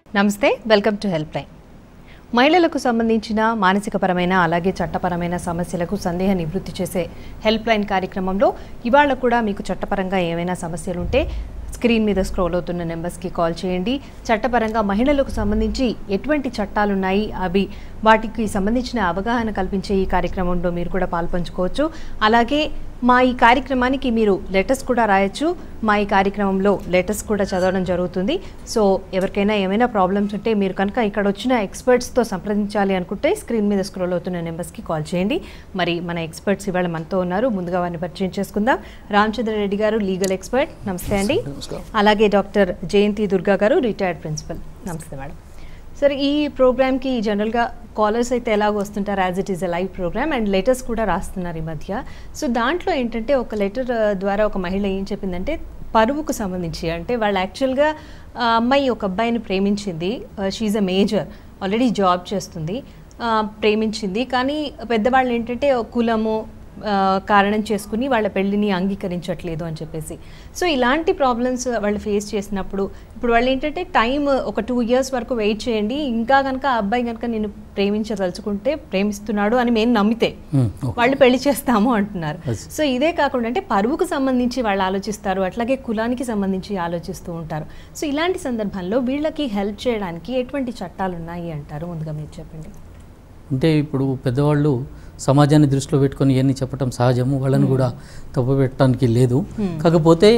నమస్తే welcome to help line మహిళలకు సంబంధించిన మానసికపరమైన అలాగే చట్టపరమైన సమస్యలకు సందేహ నివృత్తి చేసే హెల్ప్ లైన్ కార్యక్రమంలో ఇవాళ కూడా మీకు చట్టపరంగా ఏమైనా సమస్యలు ఉంటే స్క్రీన్ మీద స్క్రోల్ అవుతున్న నెంబర్స్కి కాల్ చేయండి చట్టపరంగా మహిళలకు సంబంధించి ఎటువంటి చట్టాలు ఉన్నాయి అవి వాటికి సంబంధించిన అవగాహన కల్పించే ఈ కార్యక్రమంలో మీరు కూడా పాల్పంచుకోవచ్చు అలాగే మా ఈ కార్యక్రమానికి మీరు లెటర్స్ కూడా రాయొచ్చు మా ఈ కార్యక్రమంలో లెటర్స్ కూడా చదవడం జరుగుతుంది సో ఎవరికైనా ఏమైనా ప్రాబ్లమ్స్ ఉంటే మీరు కనుక ఇక్కడ వచ్చిన ఎక్స్పర్ట్స్తో సంప్రదించాలి అనుకుంటే స్క్రీన్ మీద స్క్రోల్ అవుతున్న నెంబర్స్కి కాల్ చేయండి మరి మన ఎక్స్పర్ట్స్ ఇవాళ మనతో ఉన్నారు ముందుగా వారిని పరిచయం చేసుకుందాం రామచంద్ర రెడ్డి గారు లీగల్ ఎక్స్పర్ట్ నమస్తే అండి అలాగే డాక్టర్ జయంతి దుర్గా గారు రిటైర్డ్ ప్రిన్సిపల్ నమస్తే మేడం సరే ఈ ప్రోగ్రామ్కి జనరల్గా కాలర్స్ అయితే ఎలాగో వస్తుంటారు as it is a live program and letters కూడా రాస్తున్నారు ఈ మధ్య సో దాంట్లో ఏంటంటే ఒక లెటర్ ద్వారా ఒక మహిళ ఏం చెప్పిందంటే పరువుకు సంబంధించి అంటే వాళ్ళు యాక్చువల్గా ఆ అమ్మాయి ఒక అబ్బాయిని ప్రేమించింది she a major already job చేస్తుంది ఆ, ప్రేమించింది కానీ పెద్దవాళ్ళు ఏంటంటే ఒక కులము ఆ, కారణం చేసుకుని వాళ్ళ పెళ్ళిని అంగీకరించట్లేదు అని చెప్పేసి సో ఇలాంటి ప్రాబ్లమ్స్ వాళ్ళు ఫేస్ చేసినప్పుడు ఇప్పుడు వాళ్ళు ఏంటంటే టైం ఒక టూ ఇయర్స్ వరకు వెయిట్ చేయండి ఇంకా కనుక ఆ అబ్బాయి కనుక నేను ప్రేమించదలుచుకుంటే ప్రేమిస్తున్నాడు అని మేము నమ్మితే Hmm, okay. వాళ్ళు పెళ్లి చేస్తాము అంటున్నారు Yes. సో ఇదే కాకుండా అంటే పరువుకు సంబంధించి వాళ్ళు ఆలోచిస్తారు అట్లాగే కులానికి సంబంధించి ఆలోచిస్తూ ఉంటారు సో ఇలాంటి సందర్భంలో వీళ్ళకి హెల్ప్ చేయడానికి ఎటువంటి చట్టాలు ఉన్నాయి అంటారు ముందుగా మీరు చెప్పండి అంటే ఇప్పుడు పెద్దవాళ్ళు సమాజాన్ని దృష్టిలో పెట్టుకొని ఇవన్నీ చెప్పడం సహజము వాళ్ళని కూడా తప్పు పెట్టడానికి లేదు కాకపోతే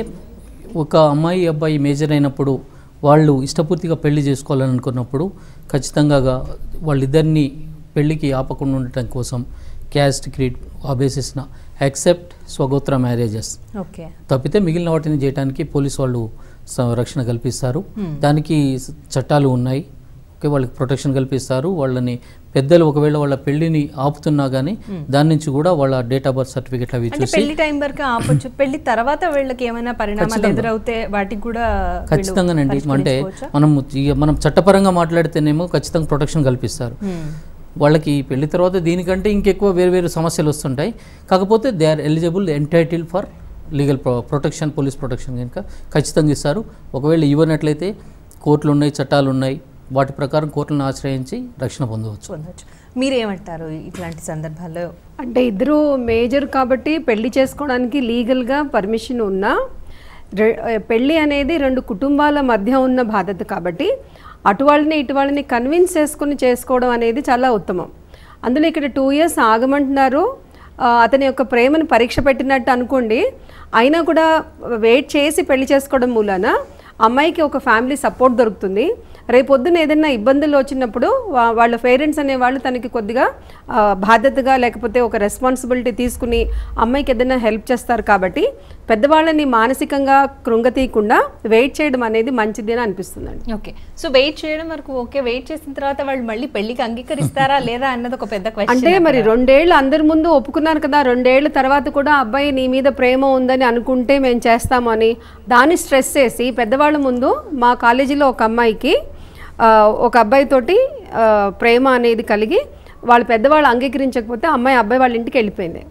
ఒక అమ్మాయి అబ్బాయి మేజర్ అయినప్పుడు వాళ్ళు ఇష్టపూర్తిగా పెళ్లి చేసుకోవాలని అనుకున్నప్పుడు ఖచ్చితంగా గా- వాళ్ళిద్దరిని పెళ్లికి ఆపకుండా ఉండటం కోసం క్యాస్ట్ క్రీడ్ ఆ బేసిస్న యాక్సెప్ట్ స్వగోత్ర మ్యారేజెస్ ఓకే తప్పితే మిగిలిన వాటిని చేయడానికి పోలీసు వాళ్ళు స- రక్షణ కల్పిస్తారు దానికి స- చట్టాలు ఉన్నాయి ఓకే వాళ్ళకి ప్రొటెక్షన్ కల్పిస్తారు వాళ్ళని పెద్దలు ఒకవేళ వాళ్ళ పెళ్లిని ఆపుతున్నా కానీ దాని నుంచి కూడా వాళ్ళ డేట్ ఆఫ్ బర్త్ సర్టిఫికెట్ అవి అంటే చూసి పెళ్లి టైం వరకు ఆపొచ్చు పెళ్లి తర్వాత వీళ్ళకి ఏమైనా పరిణామాలు ఖచ్చితంగా. ఎదురవుతే వాటికి కూడా వీళ్ళు ఖచ్చితంగానండి అంటే పరిష్కరించుకోవచ్చా? మనం ఇక మనం చట్టపరంగా మాట్లాడితేనేమో ఖచ్చితంగా ప్రొటెక్షన్ కల్పిస్తారు Hmm. వాళ్ళకి పెళ్లి తర్వాత దీనికంటే ఇంకెక్కువ వేరు వేరు సమస్యలు వస్తుంటాయి కాకపోతే they are eligible entitle for legal protection police protection కనుక ఖచ్చితంగా ఇస్తారు ఒకవేళ ఇవ్వనట్లయితే కోర్టులు ఉన్నాయి చట్టాలు ఉన్నాయి వాటి ప్రకారం కోర్టులను ఆశ్రయించి రక్షణ పొందవచ్చు పొందొచ్చు మీరేమంటారు ఇట్లాంటి సందర్భాల్లో అంటే ఇద్దరు మేజర్ కాబట్టి పెళ్లి చేసుకోవడానికి లీగల్గా పర్మిషన్ ఉన్నా రె- పెళ్లి అనేది రెండు కుటుంబాల మధ్య ఉన్న బాధ్యత కాబట్టి అటు వాళ్ళని ఇటు వాళ్ళని కన్విన్స్ చేసుకుని చేసుకోవడం అనేది చాలా ఉత్తమం అందులో ఇక్కడ టూ ఇయర్స్ ఆగమంటున్నారు ఆ, అతని యొక్క ప్రేమను పరీక్ష పెట్టినట్టు అనుకోండి అయినా కూడా వెయిట్ చేసి పెళ్లి చేసుకోవడం మూలాన అమ్మాయికి ఒక ఫ్యామిలీ సపోర్ట్ దొరుకుతుంది రేపొద్దున ఏదైనా ఇబ్బందులు వచ్చినప్పుడు వా- వాళ్ళ పేరెంట్స్ అనేవాళ్ళు తనకి కొద్దిగా ఆ, బాధ్యతగా లేకపోతే ఒక రెస్పాన్సిబిలిటీ తీసుకుని అమ్మాయికి ఏదైనా హెల్ప్ చేస్తారు కాబట్టి పెద్దవాళ్ళని మానసికంగా కృంగతీయకుండా వెయిట్ చేయడం అనేది మంచిది అని అనిపిస్తుందండి ఓకే సో వెయిట్ చేయడం వరకు ఓకే వెయిట్ చేసిన తర్వాత వాళ్ళు మళ్ళీ పెళ్లికి అంగీకరిస్తారా లేదా అన్నది ఒక పెద్ద క్వశ్చన్ అంటే మరి రెండేళ్ళు అందరి ముందు ఒప్పుకున్నారు కదా రెండేళ్ల తర్వాత కూడా అబ్బాయి నీ మీద ప్రేమ ఉందని అనుకుంటే మేము చేస్తాము అని దాన్ని స్ట్రెస్ చేసి పెద్దవాళ్ళ ముందు మా కాలేజీలో ఒక అమ్మాయికి ఆ, ఒక అబ్బాయితోటి ఆ, ప్రేమ అనేది కలిగి వాళ్ళ పెద్దవాళ్ళు అంగీకరించకపోతే అమ్మాయి అబ్బాయి వాళ్ళ ఇంటికి వెళ్ళిపోయింది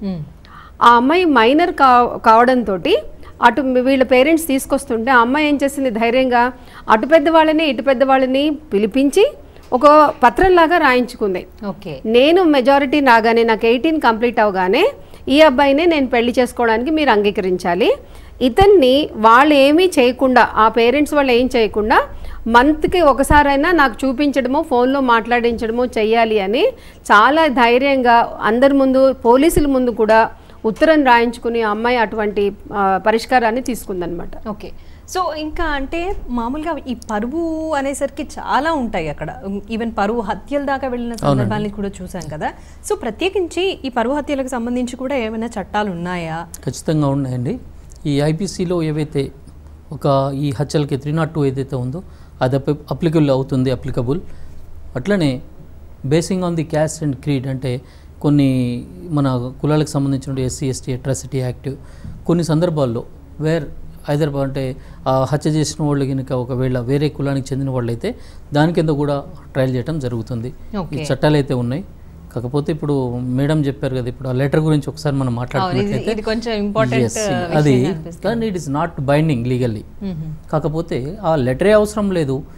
ఆ అమ్మాయి మైనర్ కా కావడంతో అటు వీళ్ళ పేరెంట్స్ తీసుకొస్తుంటే ఆ అమ్మాయి ఏం చేసింది ధైర్యంగా అటు పెద్దవాళ్ళని ఇటు పెద్దవాళ్ళని పిలిపించి ఒక పత్రంలాగా రాయించుకుంది ఓకే నేను మెజారిటీ రాగానే నాకు ఎయిటీన్ కంప్లీట్ అవగానే ఈ అబ్బాయినే నేను పెళ్లి చేసుకోవడానికి మీరు అంగీకరించాలి ఇతన్ని వాళ్ళు ఏమీ చేయకుండా ఆ పేరెంట్స్ వాళ్ళు ఏం చేయకుండా మంత్కి ఒకసారైనా నాకు చూపించడమో ఫోన్లో మాట్లాడించడమో చెయ్యాలి అని చాలా ధైర్యంగా అందరి ముందు పోలీసుల ముందు కూడా ఉత్తరం రాయించుకుని ఆ అమ్మాయి అటువంటి ఆ, పరిష్కారాన్ని తీసుకుందనమాట ఓకే సో ఇంకా అంటే మామూలుగా ఈ పరువు అనేసరికి చాలా ఉంటాయి అక్కడ ఈవెన్ పరువు హత్యల దాకా వెళ్ళిన సందర్భాన్ని కూడా చూసాం కదా సో ప్రత్యేకించి ఈ పరువు హత్యలకు సంబంధించి కూడా ఏమైనా చట్టాలు ఉన్నాయా ఖచ్చితంగా ఉన్నాయండి ఈ ఐపీసీలో ఏవైతే ఒక ఈ హత్యలకి త్రీ నాట్ టూ ఏదైతే ఉందో అది అప్లికబుల్ అవుతుంది అప్లికబుల్ అట్లనే basing on the caste and creed అంటే కొన్ని మన కులాలకు సంబంధించిన ఎస్సీ ఎస్టీ అట్రాసిటీ యాక్ట్ కొన్ని సందర్భాల్లో వేర్ ఐదర్ అంటే ఆ హత్య చేసిన వాళ్ళు కనుక ఒకవేళ వేరే కులానికి చెందిన వాళ్ళైతే దాని కింద కూడా ట్రయల్ చేయడం జరుగుతుంది ఈ Okay. చట్టాలు అయితే ఉన్నాయి కాకపోతే ఇప్పుడు మేడం చెప్పారు కదా ఇప్పుడు ఆ లెటర్ గురించి ఒకసారి మనం అవును, ఇది- మాట్లాడుకున్నట్లయితే ఇది కొంచెం ఇంపార్టెంట్ Yes, అది కానీ it is not binding legally కాకపోతే ఆ లెటరే అవసరం లేదు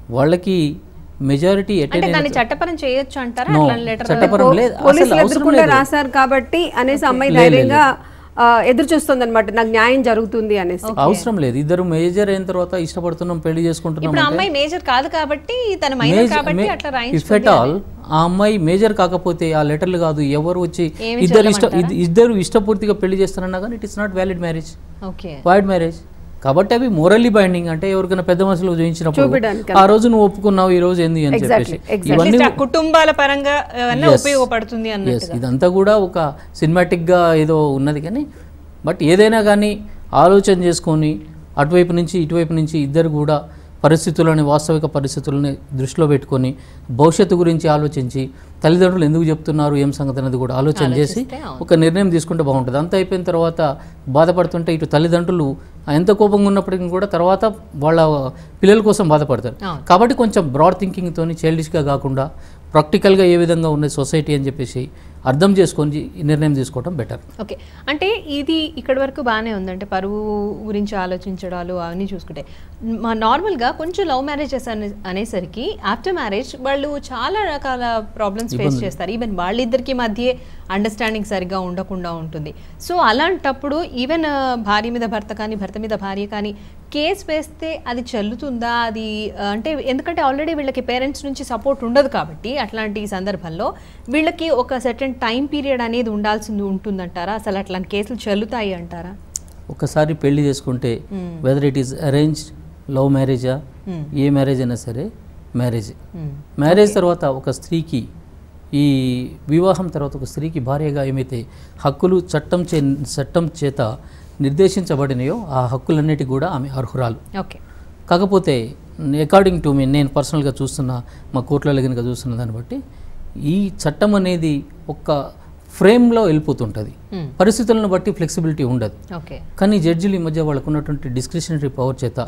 వాళ్ళకి మెజారిటీ అంటే దాన్ని చట్టపరం చేయొచ్చు అంటారా No, అట్లా లెటర్ చట్టపరం లేదు అసలు పోలీసులు అవసరం ఎదుర్కొంటే లేదు రాశారు కాబట్టి అనేసి అమ్మాయి ధైర్యంగా ఆ, ఎదురు చూస్తుంది అనమాట నాకు న్యాయం జరుగుతుంది అనేసి అవసరం లేదు ఇద్దరు మేజర్ అయిన తర్వాత ఇష్టపడుతున్నాం పెళ్లి చేసుకుంటున్నాం ఇప్పుడు అమ్మాయి మేజర్ కాదు కాబట్టి తన మైనర్ కాబట్టి అట్లా ఇఫ్ ఎట్ ఆల్ ఆ అమ్మాయి మేజర్ కాకపోతే ఆ లెటర్లు కాదు ఎవరు వచ్చి ఏమి ఇద్దరు ఇష్ట ఇద్- ఇద్దరు ఇష్టపూర్తిగా పెళ్లి చేస్తారన్నా కానీ it is not valid marriage okay void marriage కాబట్టి అవి మోరల్లీ బైండింగ్ అంటే ఎవరికైనా పెద్ద మనుషులు చూపించినప్పుడు చూపించడానికి ఆ రోజు నువ్వు ఒప్పుకున్నావు ఈ రోజు ఏంది అని చెప్పేసి exactly. ఇవన్నీ ఆ కుటుంబాల పరంగా ఏమన్నా ఉపయోగపడుతుంది అన్న ఎస్ ఇదంతా కూడా ఒక సినిమాటిక్గా ఏదో ఉన్నది కానీ బట్ ఏదైనా కానీ ఆలోచన చేసుకొని అటువైపు నుంచి ఇటువైపు నుంచి ఇద్దరు కూడా పరిస్థితులని వాస్తవిక పరిస్థితులని దృష్టిలో పెట్టుకొని భవిష్యత్తు గురించి ఆలోచించి తల్లిదండ్రులు ఎందుకు చెప్తున్నారు ఏం సంగతి అనేది కూడా ఆలోచన చేసి ఒక నిర్ణయం తీసుకుంటే బాగుంటుంది అంతా అయిపోయిన తర్వాత బాధపడుతుంటే ఇటు తల్లిదండ్రులు ఎంత కోపంగా ఉన్నప్పటికీ కూడా తర్వాత వాళ్ళ పిల్లల కోసం బాధపడతారు అవును. కాబట్టి కొంచెం బ్రాడ్ థింకింగ్తో చైల్డిష్గా కాకుండా ప్రాక్టికల్గా ఏ విధంగా ఉన్నది సొసైటీ అని చెప్పేసి అర్థం చేసుకొని ఈ నిర్ణయం తీసుకోవడం బెటర్ ఓకే అంటే ఇది ఇక్కడి వరకు బాగానే ఉంది అంటే పరువు గురించి ఆలోచించడాలు అవన్నీ చూసుకుంటే మా నార్మల్గా కొంచెం లవ్ మ్యారేజెస్ అనే అనేసరికి ఆఫ్టర్ మ్యారేజ్ వాళ్ళు చాలా రకాల ప్రాబ్లమ్స్ ఫేస్ చేస్తారు ఈవెన్ వాళ్ళిద్దరికి మధ్య అండర్స్టాండింగ్ సరిగ్గా ఉండకుండా ఉంటుంది సో అలాంటప్పుడు ఈవెన్ భార్య మీద భర్త కానీ భర్త మీద భార్య కానీ కేసు వేస్తే అది చెల్లుతుందా అది ఆ, అంటే ఎందుకంటే ఆల్రెడీ వీళ్ళకి పేరెంట్స్ నుంచి సపోర్ట్ ఉండదు కాబట్టి అట్లాంటి సందర్భంలో వీళ్ళకి ఒక సర్టన్ టైం పీరియడ్ అనేది ఉండాల్సింది ఉంటుందంటారా అసలు అట్లాంటి కేసులు చెల్లుతాయి అంటారా ఒకసారి పెళ్లి చేసుకుంటే whether it is arranged love మ్యారేజా ఏ మ్యారేజ్ అయినా సరే మ్యారేజ్ మ్యారేజ్ తర్వాత ఒక స్త్రీకి ఈ వివాహం తర్వాత ఒక స్త్రీకి భార్యగా ఏమైతే హక్కులు చట్టం చే చట్టం చేత నిర్దేశించబడినాయో ఆ హక్కులన్నిటికీ కూడా ఆమె అర్హురాలు ఓకే కాకపోతే అకార్డింగ్ టు మీ నేను పర్సనల్గా చూస్తున్న మా కోర్టులలో కనుక చూస్తున్న దాన్ని బట్టి ఈ చట్టం అనేది ఒక ఫ్రేమ్లో వెళ్ళిపోతుంటుంది పరిస్థితులను బట్టి ఫ్లెక్సిబిలిటీ ఉండదు ఓకే కానీ జడ్జిలు ఈ మధ్య వాళ్ళకు ఉన్నటువంటి డిస్క్రిషనరీ పవర్ చేత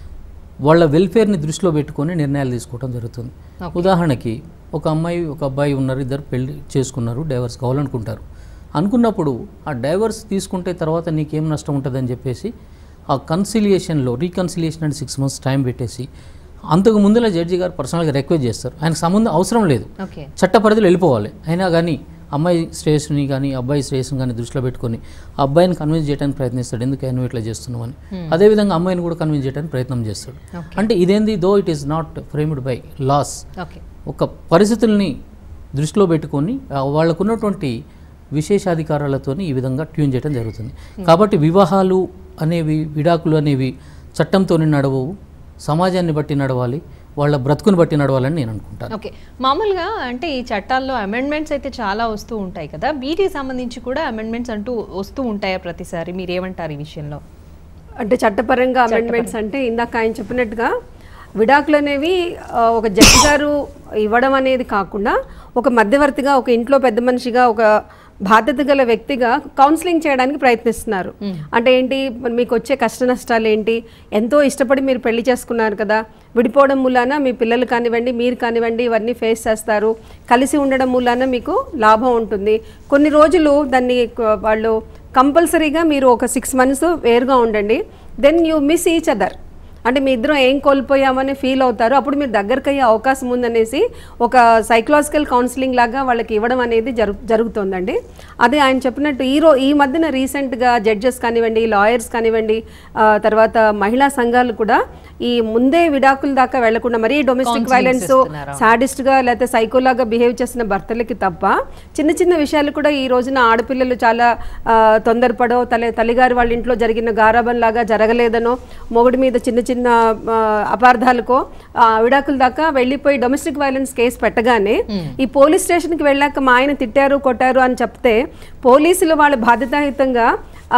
వాళ్ళ వెల్ఫేర్ని దృష్టిలో పెట్టుకొని నిర్ణయాలు తీసుకోవడం జరుగుతుంది ఉదాహరణకి ఒక అమ్మాయి ఒక అబ్బాయి ఉన్నారు ఇద్దరు పెళ్లి చేసుకున్నారు డైవర్స్ కావాలనుకుంటారు అనుకున్నప్పుడు ఆ డైవర్స్ తీసుకుంటే తర్వాత నీకేం నష్టం ఉంటుందని చెప్పేసి ఆ కన్సిలియేషన్లో రీకన్సిలియేషన్ అంటే సిక్స్ మంత్స్ టైం పెట్టేసి అంతకు ముందుల జడ్జి గారు పర్సనల్గా రిక్వెస్ట్ చేస్తారు ఆయన సంబంధం అవసరం లేదు ఓకే చట్ట పరిధిలో వెళ్ళిపోవాలి అయినా కానీ అమ్మాయి శ్రేయస్సుని కానీ అబ్బాయి శ్రేయస్సుని కానీ దృష్టిలో పెట్టుకొని ఆ అబ్బాయిని కన్విన్స్ చేయడానికి ప్రయత్నిస్తాడు ఎందుకు నువ్వు ఇట్లా చేస్తున్నావు అని అదేవిధంగా అమ్మాయిని కూడా కన్విన్స్ చేయడానికి ప్రయత్నం చేస్తాడు అంటే ఇదేంది though it is not framed by laws okay ఒక పరిస్థితుల్ని దృష్టిలో పెట్టుకొని ఆ వాళ్ళకున్నటువంటి విశేషాధికారాలతోని ఈ విధంగా ట్యూన్ చేయడం జరుగుతుంది కాబట్టి వివాహాలు అనేవి విడాకులు అనేవి చట్టంతో నడవవు సమాజాన్ని బట్టి నడవాలి వాళ్ళ బ్రతుకుని బట్టి నడవాలని నేను అనుకుంటాను ఓకే మామూలుగా అంటే ఈ చట్టాల్లో అమెండ్మెంట్స్ అయితే చాలా వస్తూ ఉంటాయి కదా వీటికి సంబంధించి కూడా అమెండ్మెంట్స్ అంటూ వస్తూ ఉంటాయా ప్రతిసారి మీరు ఏమంటారు ఈ విషయంలో అంటే చట్టపరంగా అమెండ్మెంట్స్ అంటే ఇందాక ఆయన చెప్పినట్టుగా విడాకులు అనేవి ఆ, ఒక జడ్జి గారు ఇవ్వడం అనేది కాకుండా ఒక మధ్యవర్తిగా ఒక ఇంట్లో పెద్ద మనిషిగా ఒక బాధ్యత గల వ్యక్తిగా కౌన్సిలింగ్ చేయడానికి ప్రయత్నిస్తున్నారు అంటే ఏంటి మరి మీకు వచ్చే కష్ట నష్టాలు ఏంటి ఎంతో ఇష్టపడి మీరు పెళ్లి చేసుకున్నారు కదా విడిపోవడం మూలాన మీ పిల్లలు కానివ్వండి మీరు కానివ్వండి ఇవన్నీ ఫేస్ చేస్తారు కలిసి ఉండడం మూలాన మీకు లాభం ఉంటుంది కొన్ని రోజులు దాన్ని క- వాళ్ళు కంపల్సరీగా మీరు ఒక సిక్స్ మంత్స్ వేరుగా ఉండండి then you miss each other అంటే మీ ఇద్దరం ఏం కోల్పోయామని ఫీల్ అవుతారు అప్పుడు మీరు దగ్గరికి అయ్యే అవకాశం ఉందనేసి ఒక సైకలాజికల్ కౌన్సిలింగ్ లాగా వాళ్ళకి ఇవ్వడం అనేది జరుగు జరుగుతుందండి అదే ఆయన చెప్పినట్టు ఈ రో ఈ మధ్యన రీసెంట్గా జడ్జెస్ కానివ్వండి లాయర్స్ కానివ్వండి ఆ, తర్వాత మహిళా సంఘాలు కూడా ఈ ముందే విడాకుల దాకా వెళ్లకుండా మరీ డొమెస్టిక్ వైలెన్స్ సాడిస్ట్గా లేకపోతే సైకోలాగా బిహేవ్ చేసిన భర్తలకి తప్ప చిన్న చిన్న విషయాలు కూడా ఈ రోజున ఆడపిల్లలు చాలా ఆ, తొందరపడో తల్లి తల్లిగారి వాళ్ళ ఇంట్లో జరిగిన గారాబం లాగా జరగలేదనో మొగుడి మీద చిన్న చిన్న ఆ, అపార్థాలకో ఆ, విడాకుల దాకా వెళ్ళిపోయి డొమెస్టిక్ వైలెన్స్ కేసు పెట్టగానే ఈ పోలీస్ స్టేషన్కి వెళ్ళాక మా ఆయన తిట్టారు కొట్టారు అని చెప్తే పోలీసులు వాళ్ళ బాధ్యతాయుతంగా ఆ,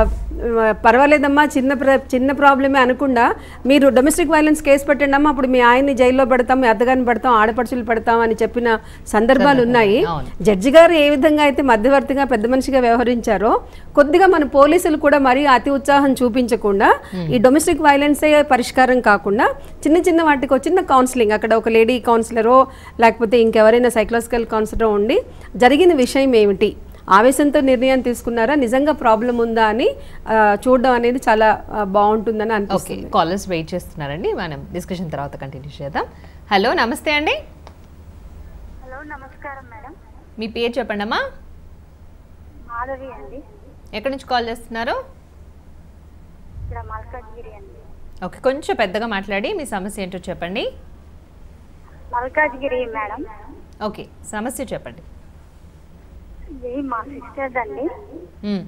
పర్వాలేదమ్మా చిన్న ప్ర చిన్న ప్రాబ్లమే అనకుండా మీరు డొమెస్టిక్ వైలెన్స్ కేసు పెట్టండి అమ్మా అప్పుడు మీ ఆయన్ని జైల్లో పెడతాం మీ అత్తగారిని పెడతాం ఆడపడుచులు పెడతాం అని చెప్పిన సందర్భాలు ఉన్నాయి జడ్జి గారు ఏ విధంగా అయితే మధ్యవర్తిగా పెద్ద మనిషిగా వ్యవహరించారో కొద్దిగా మన పోలీసులు కూడా మరీ అతి ఉత్సాహం చూపించకుండా ఈ డొమెస్టిక్ వైలెన్సే పరిష్కారం కాకుండా చిన్న చిన్న వాటికి ఒక చిన్న కౌన్సిలింగ్ అక్కడ ఒక లేడీ కౌన్సిలరో లేకపోతే ఇంకెవరైనా సైకలాజికల్ కౌన్సిలరో ఉండి జరిగిన విషయం ఏమిటి ఆవేశంతో నిర్ణయం తీసుకున్నారా నిజంగా ప్రాబ్లం ఉందా అని ఆ, చూడడం అనేది చాలా ఆ, బాగుంటుందని ఓకే అనిపిస్తుంది కాలర్స్ వెయిట్ చేస్తున్నారండి మనం డిస్కషన్ తర్వాత కంటిన్యూ చేద్దాం హలో నమస్తే అండి హలో నమస్కారం మేడం మీ పేరు చెప్పండి అమ్మా మాధవి అండి ఎక్కడి నుంచి కాల్ చేస్తున్నారు ఇక్కడ మల్కాజ్గిరి అండి ఓకే కొంచెం పెద్దగా మాట్లాడి మీ సమస్య ఏంటో చెప్పండి మల్కాజ్గిరి మేడం ఓకే సమస్య చెప్పండి ఇది మా సిస్టర్స్ అండి మ్మ్.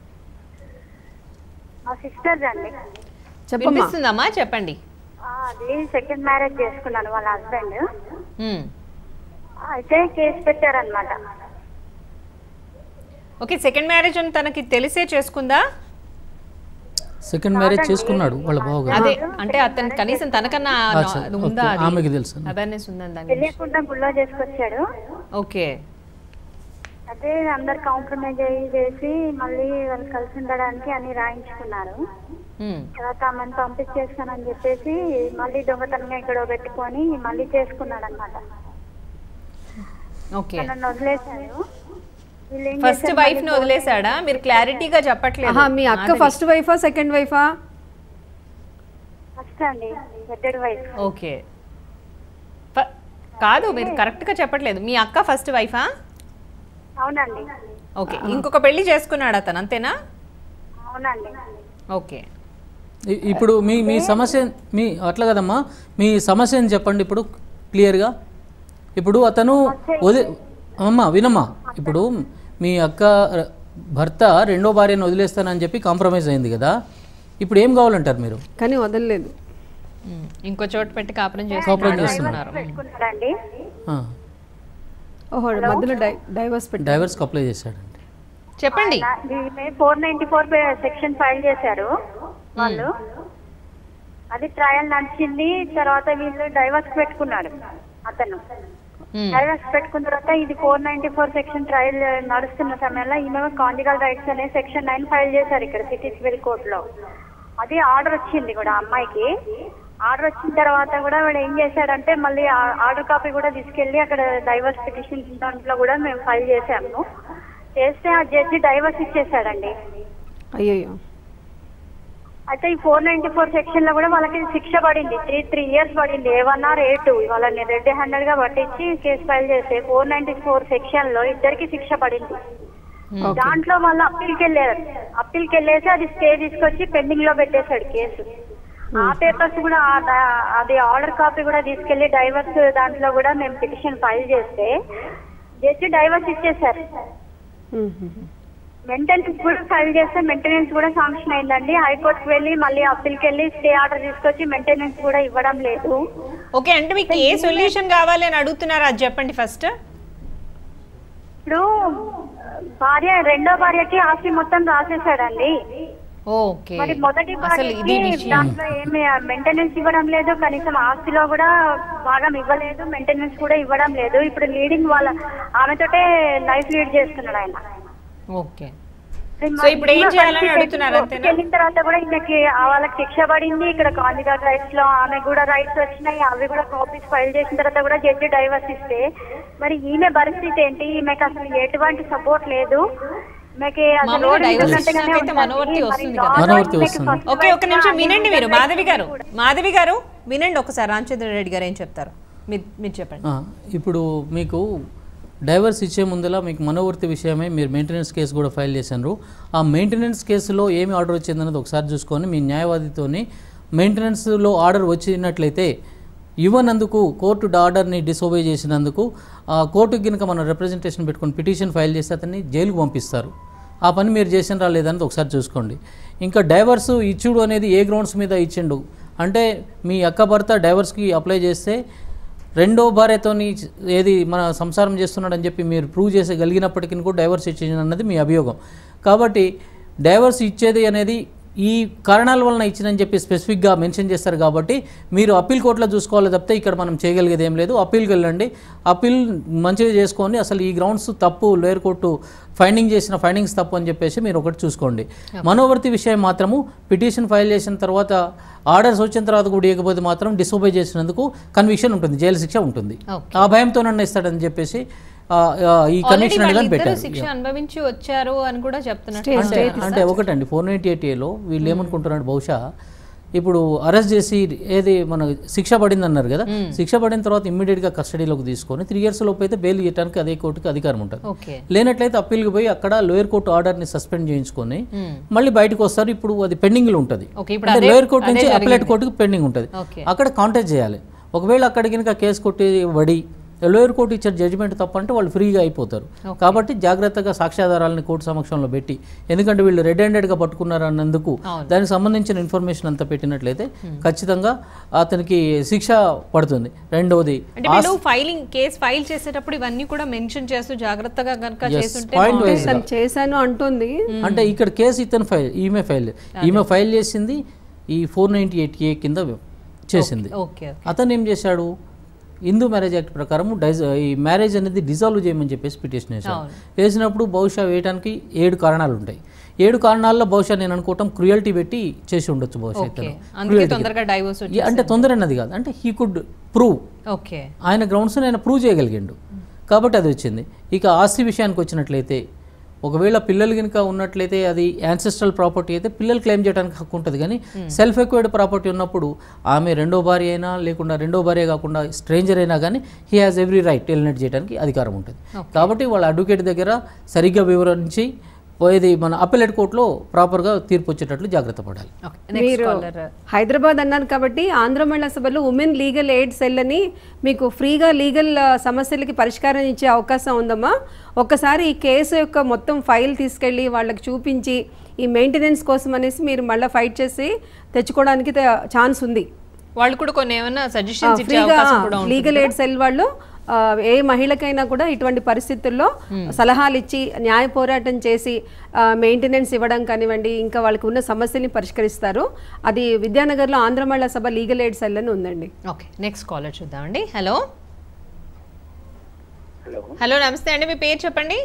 మా సిస్టర్స్ అండి చెప్పమ్మా వినిపిస్తుందమ్మా చెప్పండి ఆ, అది సెకండ్ మ్యారేజ్ చేసుకున్నాను వాళ్ళ హస్బెండ్ మ్మ్. అయితే కేసు పెట్టారనమాట ఓకే సెకండ్ మ్యారేజ్ అని తనకి తెలిసే చేసుకుందా సెకండ్ మ్యారేజ్ చేసుకున్నాడు వాళ్ళ బావగారు అదే అంటే అతను కనీసం తనకన్నా ఆ, సరే. అది ఉందా ఓకే. ఆమెకి తెలుసు. అవేర్నెస్ ఉందని దాని గురించి? తెలియకుండా గుళ్ళో చేసుకొచ్చాడు ఓకే అదే అందరు కాంప్రమైజ్ అయ్యి చేసి మళ్ళీ వాళ్ళు కలిసి ఉండడానికి అని రాయించుకున్నారు మ్మ్. తర్వాత ఆమెను పంపించేస్తానని చెప్పేసి మళ్ళీ దొంగతనంగా ఇక్కడ పెట్టుకొని మళ్ళీ చేసుకున్నాడు అనమాట ఓకే నన్ను వదిలేశారు వీళ్ళు ఏం ఫస్ట్ చేశారు వైఫ్ ని మళ్ళీ వదిలేసాడా మీరు క్లారిటీగా చెప్పట్లేదు ఆహా, మీ అక్క మాధవి. ఫస్ట్ వైఫా సెకండ్ వైఫా ఫస్ట్ అండి పెద్దడి వైఫ్ ఓకే ఫ- కాదు మీరు కరెక్ట్ గా చెప్పట్లేదు మీ అక్క ఫస్ట్ వైఫా అవునండి ఓకే ఇంకొక పెళ్లి చేసుకున్నాడు అతను అంతేనా అవునండి ఓకే ఇ- ఇప్పుడు మీ మీ సమస్య మీ అట్లా కదమ్మా మీ సమస్యని చెప్పండి ఇప్పుడు క్లియర్గా ఇప్పుడు అతను వది అమ్మా వినమ్మా ఇప్పుడు మీ అక్క ర- భర్త రెండో భార్యను వదిలేస్తానని చెప్పి కాంప్రమైజ్ అయింది కదా ఇప్పుడు ఏం కావాలంటారు మీరు కానీ వదలలేదు మ్మ్. ఇంకో చోటు పెట్టి కాపురం కాపురం చేసుకున్నారు చేస్తున్నారు. అంటున్నారు. పెట్టుకున్నాడండి ఆ, ఓహో మధ్యలో డై డైవర్స్ పెట్టి డైవర్స్కి అప్లై చేశాడండి చెప్పండి four ninety four section file చేశారు వాళ్ళు అది ట్రయల్ నడిచింది తర్వాత వీళ్ళు డైవర్స్ పెట్టుకున్నాడు అతను మ్మ్. డైవర్స్ పెట్టుకున్న తర్వాత ఇది four ninety four section trial నడుస్తున్న సమయంలో ఈమె కాంజికల్ రైట్స్ అనే సెక్షన్ నైన్ ఫైల్ చేశారు ఇక్కడ సిటీ సివిల్ కోర్టులో అది ఆర్డర్ వచ్చింది కూడా అమ్మాయికి ఆర్డర్ వచ్చిన తర్వాత కూడా వాడు ఏం చేశాడంటే మళ్ళీ ఆర్డర్ కాపీ కూడా తీసుకెళ్లి అక్కడ డైవర్స్ పిటిషన్ దాంట్లో కూడా మేము ఫైల్ చేసాము చేస్తే ఆ జడ్జి డైవర్స్ ఇచ్చేసాడండి అయ్యయ్యో అయితే ఈ ఫోర్ నైన్టీ ఫోర్ సెక్షన్ లో కూడా వాళ్ళకి శిక్ష పడింది త్రీ త్రీ ఇయర్స్ పడింది A one or A two వాళ్ళని రెడ్ హ్యాండెడ్ గా పట్టించి కేసు ఫైల్ చేస్తే ఫోర్ నైన్టీ ఫోర్ సెక్షన్ లో ఇద్దరికి శిక్ష పడింది ఓకే దాంట్లో మళ్ళీ అప్పీల్కి వెళ్ళారు అప్పీల్కి వెళ్ళేసి అది స్టే తీసుకొచ్చి పెండింగ్ లో పెట్టేశాడు కేసు ఆ పేపర్స్ కూడా ఆ దా- అది ఆర్డర్ కాపీ కూడా తీసుకెళ్లి డైవర్స్ దాంట్లో కూడా మేము పిటిషన్ ఫైల్ చేస్తే జడ్జి డైవర్స్ ఇచ్చేసారు మ్మ్. మెయింటెనెన్స్ కూడా ఫైల్ చేస్తే మెయింటెనెన్స్ కూడా శాంక్షన్ అయిందండి హైకోర్టుకి వెళ్ళి మళ్ళీ అప్పీల్కి వెళ్ళి స్టే ఆర్డర్ తీసుకొచ్చి మెయింటెనెన్స్ కూడా ఇవ్వడం లేదు ఓకే అంటే మీకు ఏ సొల్యూషన్ కావాలి అని అడుగుతున్నారు అది చెప్పండి ఫస్ట్ ఇప్పుడు భార్య రెండో భార్యకి ఆస్తి మొత్తం రాసేసాడండి ఓకే మరి మొదటి అసలు ఇది భార్యకి విషయం దాంట్లో ఏమి మెయింటెనెన్స్ ఇవ్వడం లేదు కనీసం ఆస్తిలో కూడా భాగం ఇవ్వలేదు మెయింటెనెన్స్ కూడా ఇవ్వడం లేదు ఇప్పుడు లీడింగ్ వాళ్ళ ఆమెతోటే లైఫ్ లీడ్ చేస్తున్నాడు ఆయన ఓకే సో ఇప్పుడు ఏం చేయాలని అడుగుతున్నారు అంతేనా వెళ్ళిన తర్వాత కూడా ఈమెకి ఆ వాళ్ళకి శిక్ష పడింది ఇక్కడ కాంజిగల్ రైట్స్ లో ఆమె కూడా రైట్స్ వచ్చినాయి అవి కూడా కాపీస్ ఫైల్ చేసిన తర్వాత కూడా జడ్జి డైవర్స్ ఇస్తే మరి ఈమె పరిస్థితి ఏంటి ఈమెకి అసలు ఎటువంటి సపోర్ట్ లేదు ఈమెకి అసలు మామూలుగా రోడ్డు divorce ఉన్నట్టుగానే ఇచ్చినాకైతే ఉంటుంది. మనోవర్తి మరి వస్తుంది కదా. లాలో మనోవర్తి ఈమెకి వస్తుంది. first ఓకే ఒక నిమిషం wife వినండి మీరు గా మాధవి గారు మాధవి గారు వినండి ఒకసారి రామచంద్ర రెడ్డి గారు ఏం చెప్తారు మీరు మీరు చెప్పండి ఆ, ఇప్పుడు మీకు డైవర్స్ ఇచ్చే ముందలా మీకు మనోవర్తి విషయమే మీరు మెయింటెనెన్స్ కేసు కూడా ఫైల్ చేశారు ఆ మెయింటెనెన్స్ కేసులో ఏమి ఆర్డర్ వచ్చిందన్నది ఒకసారి చూసుకొని మీ న్యాయవాదితోని మెయింటెనెన్స్లో ఆర్డర్ వచ్చినట్లయితే ఇవ్వనందుకు కోర్టు ఆర్డర్ని డిసోబే చేసినందుకు ఆ కోర్టుకి కనుక మనం రిప్రజెంటేషన్ పెట్టుకొని పిటిషన్ ఫైల్ చేస్తే అతన్ని జైలుకు పంపిస్తారు ఆ పని మీరు చేసినరా లేదన్నది ఒకసారి చూసుకోండి ఇంకా డైవర్స్ ఇచ్చుడు అనేది ఏ గ్రౌండ్స్ మీద ఇచ్చిండు అంటే మీ అక్క భర్త డైవర్స్కి అప్లై చేస్తే రెండో భార్యతోని ఏది మన సంసారం చేస్తున్నాడని చెప్పి మీరు ప్రూవ్ చేసగలిగినప్పటికీ కూడా డైవర్స్ ఇచ్చింది అన్నది మీ అభియోగం కాబట్టి డైవర్స్ ఇచ్చేది అనేది ఈ కారణాల వలన ఇచ్చిందని చెప్పి స్పెసిఫిక్గా మెన్షన్ చేస్తారు కాబట్టి మీరు అప్పీల్ కోర్టులో చూసుకోవాలి తప్పితే ఇక్కడ మనం చేయగలిగేది ఏం లేదు అప్పీల్కి వెళ్ళండి అప్పీల్ మంచిగా చేసుకొని అసలు ఈ గ్రౌండ్స్ తప్పు లోయర్ కోర్టు ఫైండింగ్ చేసిన ఫైండింగ్స్ తప్పు అని చెప్పేసి మీరు ఒకటి చూసుకోండి మనోవర్తి విషయం మాత్రము పిటిషన్ ఫైల్ చేసిన తర్వాత ఆర్డర్స్ వచ్చిన తర్వాత కూడా ఇవ్వకపోతే మాత్రం డిసోబే చేసినందుకు కన్విక్షన్ ఉంటుంది జైలు శిక్ష ఉంటుంది Okay. ఆ భయంతో నన్ను ఇస్తాడని చెప్పేసి ఆ, ఆ, ఈ Already కన్విక్షన్ అని కానీ వాళ్ళిద్దరూ పెట్టారు శిక్ష అనుభవించి వచ్చారు అని కూడా చెప్తున్నట్టు అంటే అంటే ఒకటండి ఫోర్ నైంటీ ఎయిట్ ఏలో వీళ్ళు ఏమనుకుంటున్నారు బహుశా ఇప్పుడు అరెస్ట్ చేసి ఏది మన శిక్ష పడింది అన్నారు కదా శిక్ష పడిన తర్వాత ఇమ్మీడియట్గా కస్టడీలోకి తీసుకొని త్రీ ఇయర్స్ లోపు అయితే బెయిల్ ఇవ్వడానికి అదే కోర్టుకి అధికారం ఉంటుంది ఓకే లేనట్లయితే అప్పీల్కి పోయి అక్కడ లోయర్ కోర్టు ఆర్డర్ని సస్పెండ్ చేయించుకొని మళ్ళీ బయటకు వస్తారు ఇప్పుడు అది పెండింగ్లో ఉంటుంది ఓకే ఇప్పుడు అంటే అదే లోయర్ కోర్టు అదే నుంచి అప్లైట్ జరిగింది. కోర్టుకి పెండింగ్ ఉంటుంది ఓకే అక్కడ కాంటాక్ట్ చేయాలి ఒకవేళ అక్కడ కనుక కేసు కొట్టి వడి లోయర్ కోర్టు ఇచ్చే జడ్జిమెంట్ తప్పంటే వాళ్ళు ఫ్రీగా అయిపోతారు కాబట్టి జాగ్రత్తగా సాక్ష్యాధారాలని కోర్టు సమక్షంలో పెట్టి ఎందుకంటే వీళ్ళు రెడ్ హ్యాండెడ్గా పట్టుకున్నారు అన్నందుకు అవును. దానికి సంబంధించిన ఇన్ఫర్మేషన్ అంతా పెట్టినట్లయితే ఖచ్చితంగా అతనికి శిక్ష పడుతుంది రెండవది అంటే వీళ్ళు ఫైలింగ్ కేసు ఫైల్ చేసేటప్పుడు ఇవన్నీ కూడా మెన్షన్ చేస్తూ జాగ్రత్తగా కనుక చేస్తుంటే పాయింట్ వైజ్ తను చేశాను అంటుంది అంటే ఇక్కడ కేసు ఇతను ఫైల్ ఈమె ఫైల్ ఈమె ఫైల్ చేసింది ఈ ఫోర్ నైంటీ ఎయిట్ ఏ కింద చేసింది ఓకే అతను ఏం చేశాడు హిందూ మ్యారేజ్ యాక్ట్ ప్రకారం డైజ్ ఈ మ్యారేజ్ అనేది డిజాల్వ్ చేయమని చెప్పేసి పిటిషన్ వేశాడు వేసినప్పుడు బహుశా వేయడానికి ఏడు కారణాలు ఉంటాయి ఏడు కారణాల్లో బహుశా నేను అనుకోవటం క్రుయల్టీ పెట్టి చేసి ఉండొచ్చు బహుశా ఓకే ఇతను అందుకే తొందరగా డైవోర్స్ ఈ- అంటే తొందర అన్నది కాదు అంటే హీ కుడ్ ప్రూవ్ ఓకే ఆయన గ్రౌండ్స్ ఆయన ప్రూవ్ చేయగలిగిండు కాబట్టి అది వచ్చింది ఇక ఆస్తి విషయానికి వచ్చినట్లయితే ఒకవేళ పిల్లలు కనుక ఉన్నట్లయితే అది యాన్సెస్ట్రల్ ప్రాపర్టీ అయితే పిల్లలు క్లెయిమ్ చేయడానికి హక్కు ఉంటుంది కానీ సెల్ఫ్ ఎక్వైర్డ్ ప్రాపర్టీ ఉన్నప్పుడు ఆమె రెండో భార్య అయినా లేకుండా రెండో భార్య కాకుండా స్ట్రేంజర్ అయినా కానీ he has every right alienate చేయడానికి అధికారం ఉంటుంది కాబట్టి వాళ్ళ అడ్వకేట్ దగ్గర సరిగ్గా వివరించి ఇది మన అప్పలేట్ కోర్టులో ప్రాపర్గా తీర్పు వచ్చేటట్లు జాగ్రత్త పడాలి నెక్స్ట్ మీరు కాలర్ హైదరాబాద్ అన్నారు కాబట్టి ఆంధ్ర మహిళా సభలో ఉమెన్ లీగల్ ఎయిడ్ సెల్ అని మీకు ఫ్రీగా లీగల్ ఆ, సమస్యలకి పరిష్కారం ఇచ్చే అవకాశం ఉందమ్మా ఒక్కసారి ఈ కేసు యొక్క మొత్తం ఫైల్ తీసుకెళ్ళి వాళ్ళకి చూపించి ఈ మెయింటెనెన్స్ కోసం అనేసి మీరు మళ్ళీ ఫైట్ చేసి తెచ్చుకోవడానికి ఛాన్స్ ఉంది వాళ్ళు కూడా కొన్ని ఏమైనా సజెషన్స్ ఇచ్చే ఫ్రీగా అవకాశం కూడా ఉంటుంది లీగల్ ఎయిడ్ సెల్ వాళ్ళు ఆ, ఏ మహిళకైనా కూడా ఇటువంటి పరిస్థితుల్లో సలహాలు ఇచ్చి న్యాయ పోరాటం చేసి మెయింటెనెన్స్ ఇవ్వడం కానివ్వండి ఇంకా వాళ్ళకి ఉన్న సమస్యల్ని పరిష్కరిస్తారు అది విద్యానగర్లో ఆంధ్ర మహిళా సభ లీగల్ ఎయిడ్ సెల్ అని ఉందండి ఓకే నెక్స్ట్ కాలర్ చూద్దామండి హలో హలో హలో నమస్తే అండి మీ పేరు చెప్పండి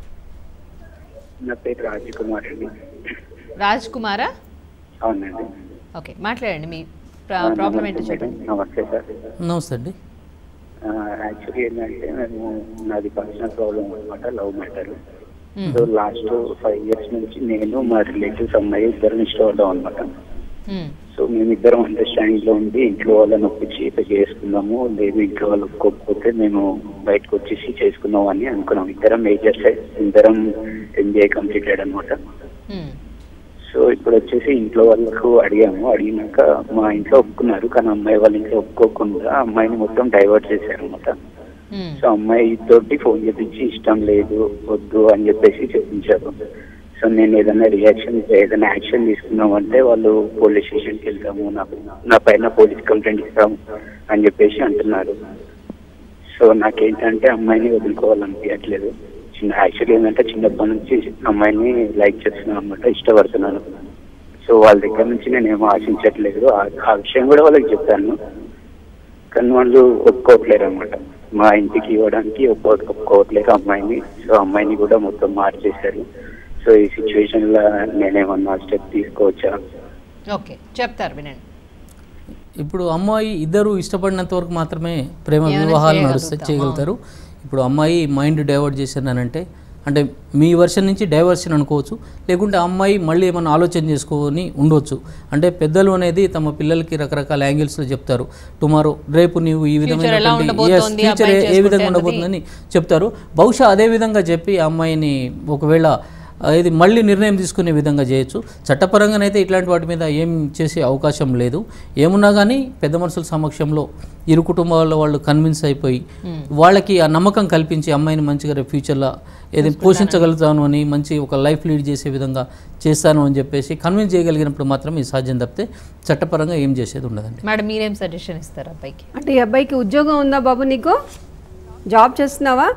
నా పేరు రాజ్ కుమార్ అండి రాజ్ కుమారా అవునండి ఓకే మాట్లాడండి మీ ప్రాబ్లం ఏంటో చెప్పండి నమస్తే సార్ నమస్తే అండి యాక్చువల్లీ ఏంటంటే నేను నాది పర్సనల్ ప్రాబ్లం అనమాట love matter so last five years నుంచి నేను మా రిలేటివ్స్ అమ్మాయి ఇద్దరం ఇష్టపడ్డాం అనమాట మ్మ్. సో మేమిద్దరం అండర్స్టాండింగ్ లో ఉండి ఇంట్లో వాళ్ళని ఒప్పించి ఇట్లా చేసుకుందాము లేదు ఇంట్లో వాళ్ళు ఒప్పుకోకపోతే మేము బయటకు వచ్చేసి చేసుకుందాం అని అనుకున్నాం ఇద్దరం మేజర్ సైడ్ ఇద్దరం ఎంబీఏ కంప్లీటెడ్ అనమాట మ్మ్. సో ఇప్పుడు వచ్చేసి ఇంట్లో వాళ్ళకు అడిగాము అడిగినాక మా ఇంట్లో ఒప్పుకున్నారు కానీ అమ్మాయి వాళ్ళ ఇంట్లో ఒప్పుకోకుండా అమ్మాయిని మొత్తం డైవర్ట్ చేశారు అనమాట మ్మ్. సో అమ్మాయి తోటి ఫోన్ చేపించి ఇష్టం లేదు వద్దు అని చెప్పేసి చెప్పించారు సో నేను ఏదైనా రియాక్షన్ ఏదైనా యాక్షన్ తీసుకున్నామంటే వాళ్ళు పోలీస్ స్టేషన్కి వెళ్తాము నా నా పైన పోలీస్ కంప్లైంట్ ఇస్తాము అని చెప్పేసి అంటున్నారు సో నాకేంటంటే అమ్మాయిని వదులుకోవాలనిపించట్లేదు చిన్న యాక్చువల్లీ ఏంటంటే చిన్నప్పటి నుంచి అమ్మాయిని లైక్ చేస్తున్నాను అనమాట ఇష్టపడుతున్నాను సో వాళ్ళ దగ్గర నుంచి నేను ఏమో ఆశించట్లేదు ఆ- ఆ విషయం కూడా వాళ్ళకి చెప్పాను కానీ వాళ్ళు ఒప్పుకోవట్లేరు అనమాట మా ఇంటికి ఇవ్వడానికి ఒప్పుకో ఒప్పుకోవట్లేరు అమ్మాయిని సో అమ్మాయిని కూడా మొత్తం మార్చేశారు సో ఈ సిచ్యువేషన్ లో నేనేమన్నా స్టెప్ తీసుకోవచ్చా ఓకే చెప్తారు వినండి ఇప్పుడు అమ్మాయి ఇద్దరు ఇష్టపడినంత వరకు మాత్రమే ప్రేమ ఏమైనా వివాహాలు చేయగలుగుతాం, నడుస్తాయి చేయగలుగుతారు ఇప్పుడు అమ్మాయి మైండ్ డైవర్ట్ చేశానంటే అంటే మీ వర్షన్ నుంచి డైవర్షన్ అనుకోవచ్చు లేకుంటే ఆ అమ్మాయి మళ్ళీ ఏమైనా ఆలోచన చేసుకొని ఉండొచ్చు అంటే పెద్దలు అనేది తమ పిల్లలకి రకరకాల యాంగిల్స్లో చెప్తారు టుమారో రేపు నీవు ఈ ఎలా ఉండబోతోంది, ఫ్యూచర్ అబ్బాయి ఏ చేసుకుంటే విధంగా అన్నది. ఉండబోతుందని చెప్తారు బహుశా అదే విధంగా చెప్పి ఆ అమ్మాయిని ఒకవేళ ఆ, ఇది మళ్ళీ నిర్ణయం తీసుకునే విధంగా చేయొచ్చు చట్టపరంగానైతే ఇట్లాంటి వాటి మీద ఏం చేసే అవకాశం లేదు ఏమున్నా కానీ పెద్ద మనుషుల సమక్షంలో ఇరు కుటుంబాల వాళ్ళు కన్విన్స్ అయిపోయి వాళ్ళకి ఆ నమ్మకం కల్పించి అమ్మాయిని మంచిగా రేపు ఫ్యూచర్లో ఏది పోషించగలుగుతాను అని మంచి ఒక లైఫ్ లీడ్ చేసే విధంగా చేస్తాను అని చెప్పేసి కన్విన్స్ చేయగలిగినప్పుడు మాత్రం ఈ సాధ్యం తప్పితే చట్టపరంగా ఏం చేసేది ఉండదండి మేడం మీరేం సజెషన్ ఇస్తారు అబ్బాయికి అంటే ఈ అబ్బాయికి ఉద్యోగం ఉందా బాబు నీకు జాబ్ చేస్తున్నావా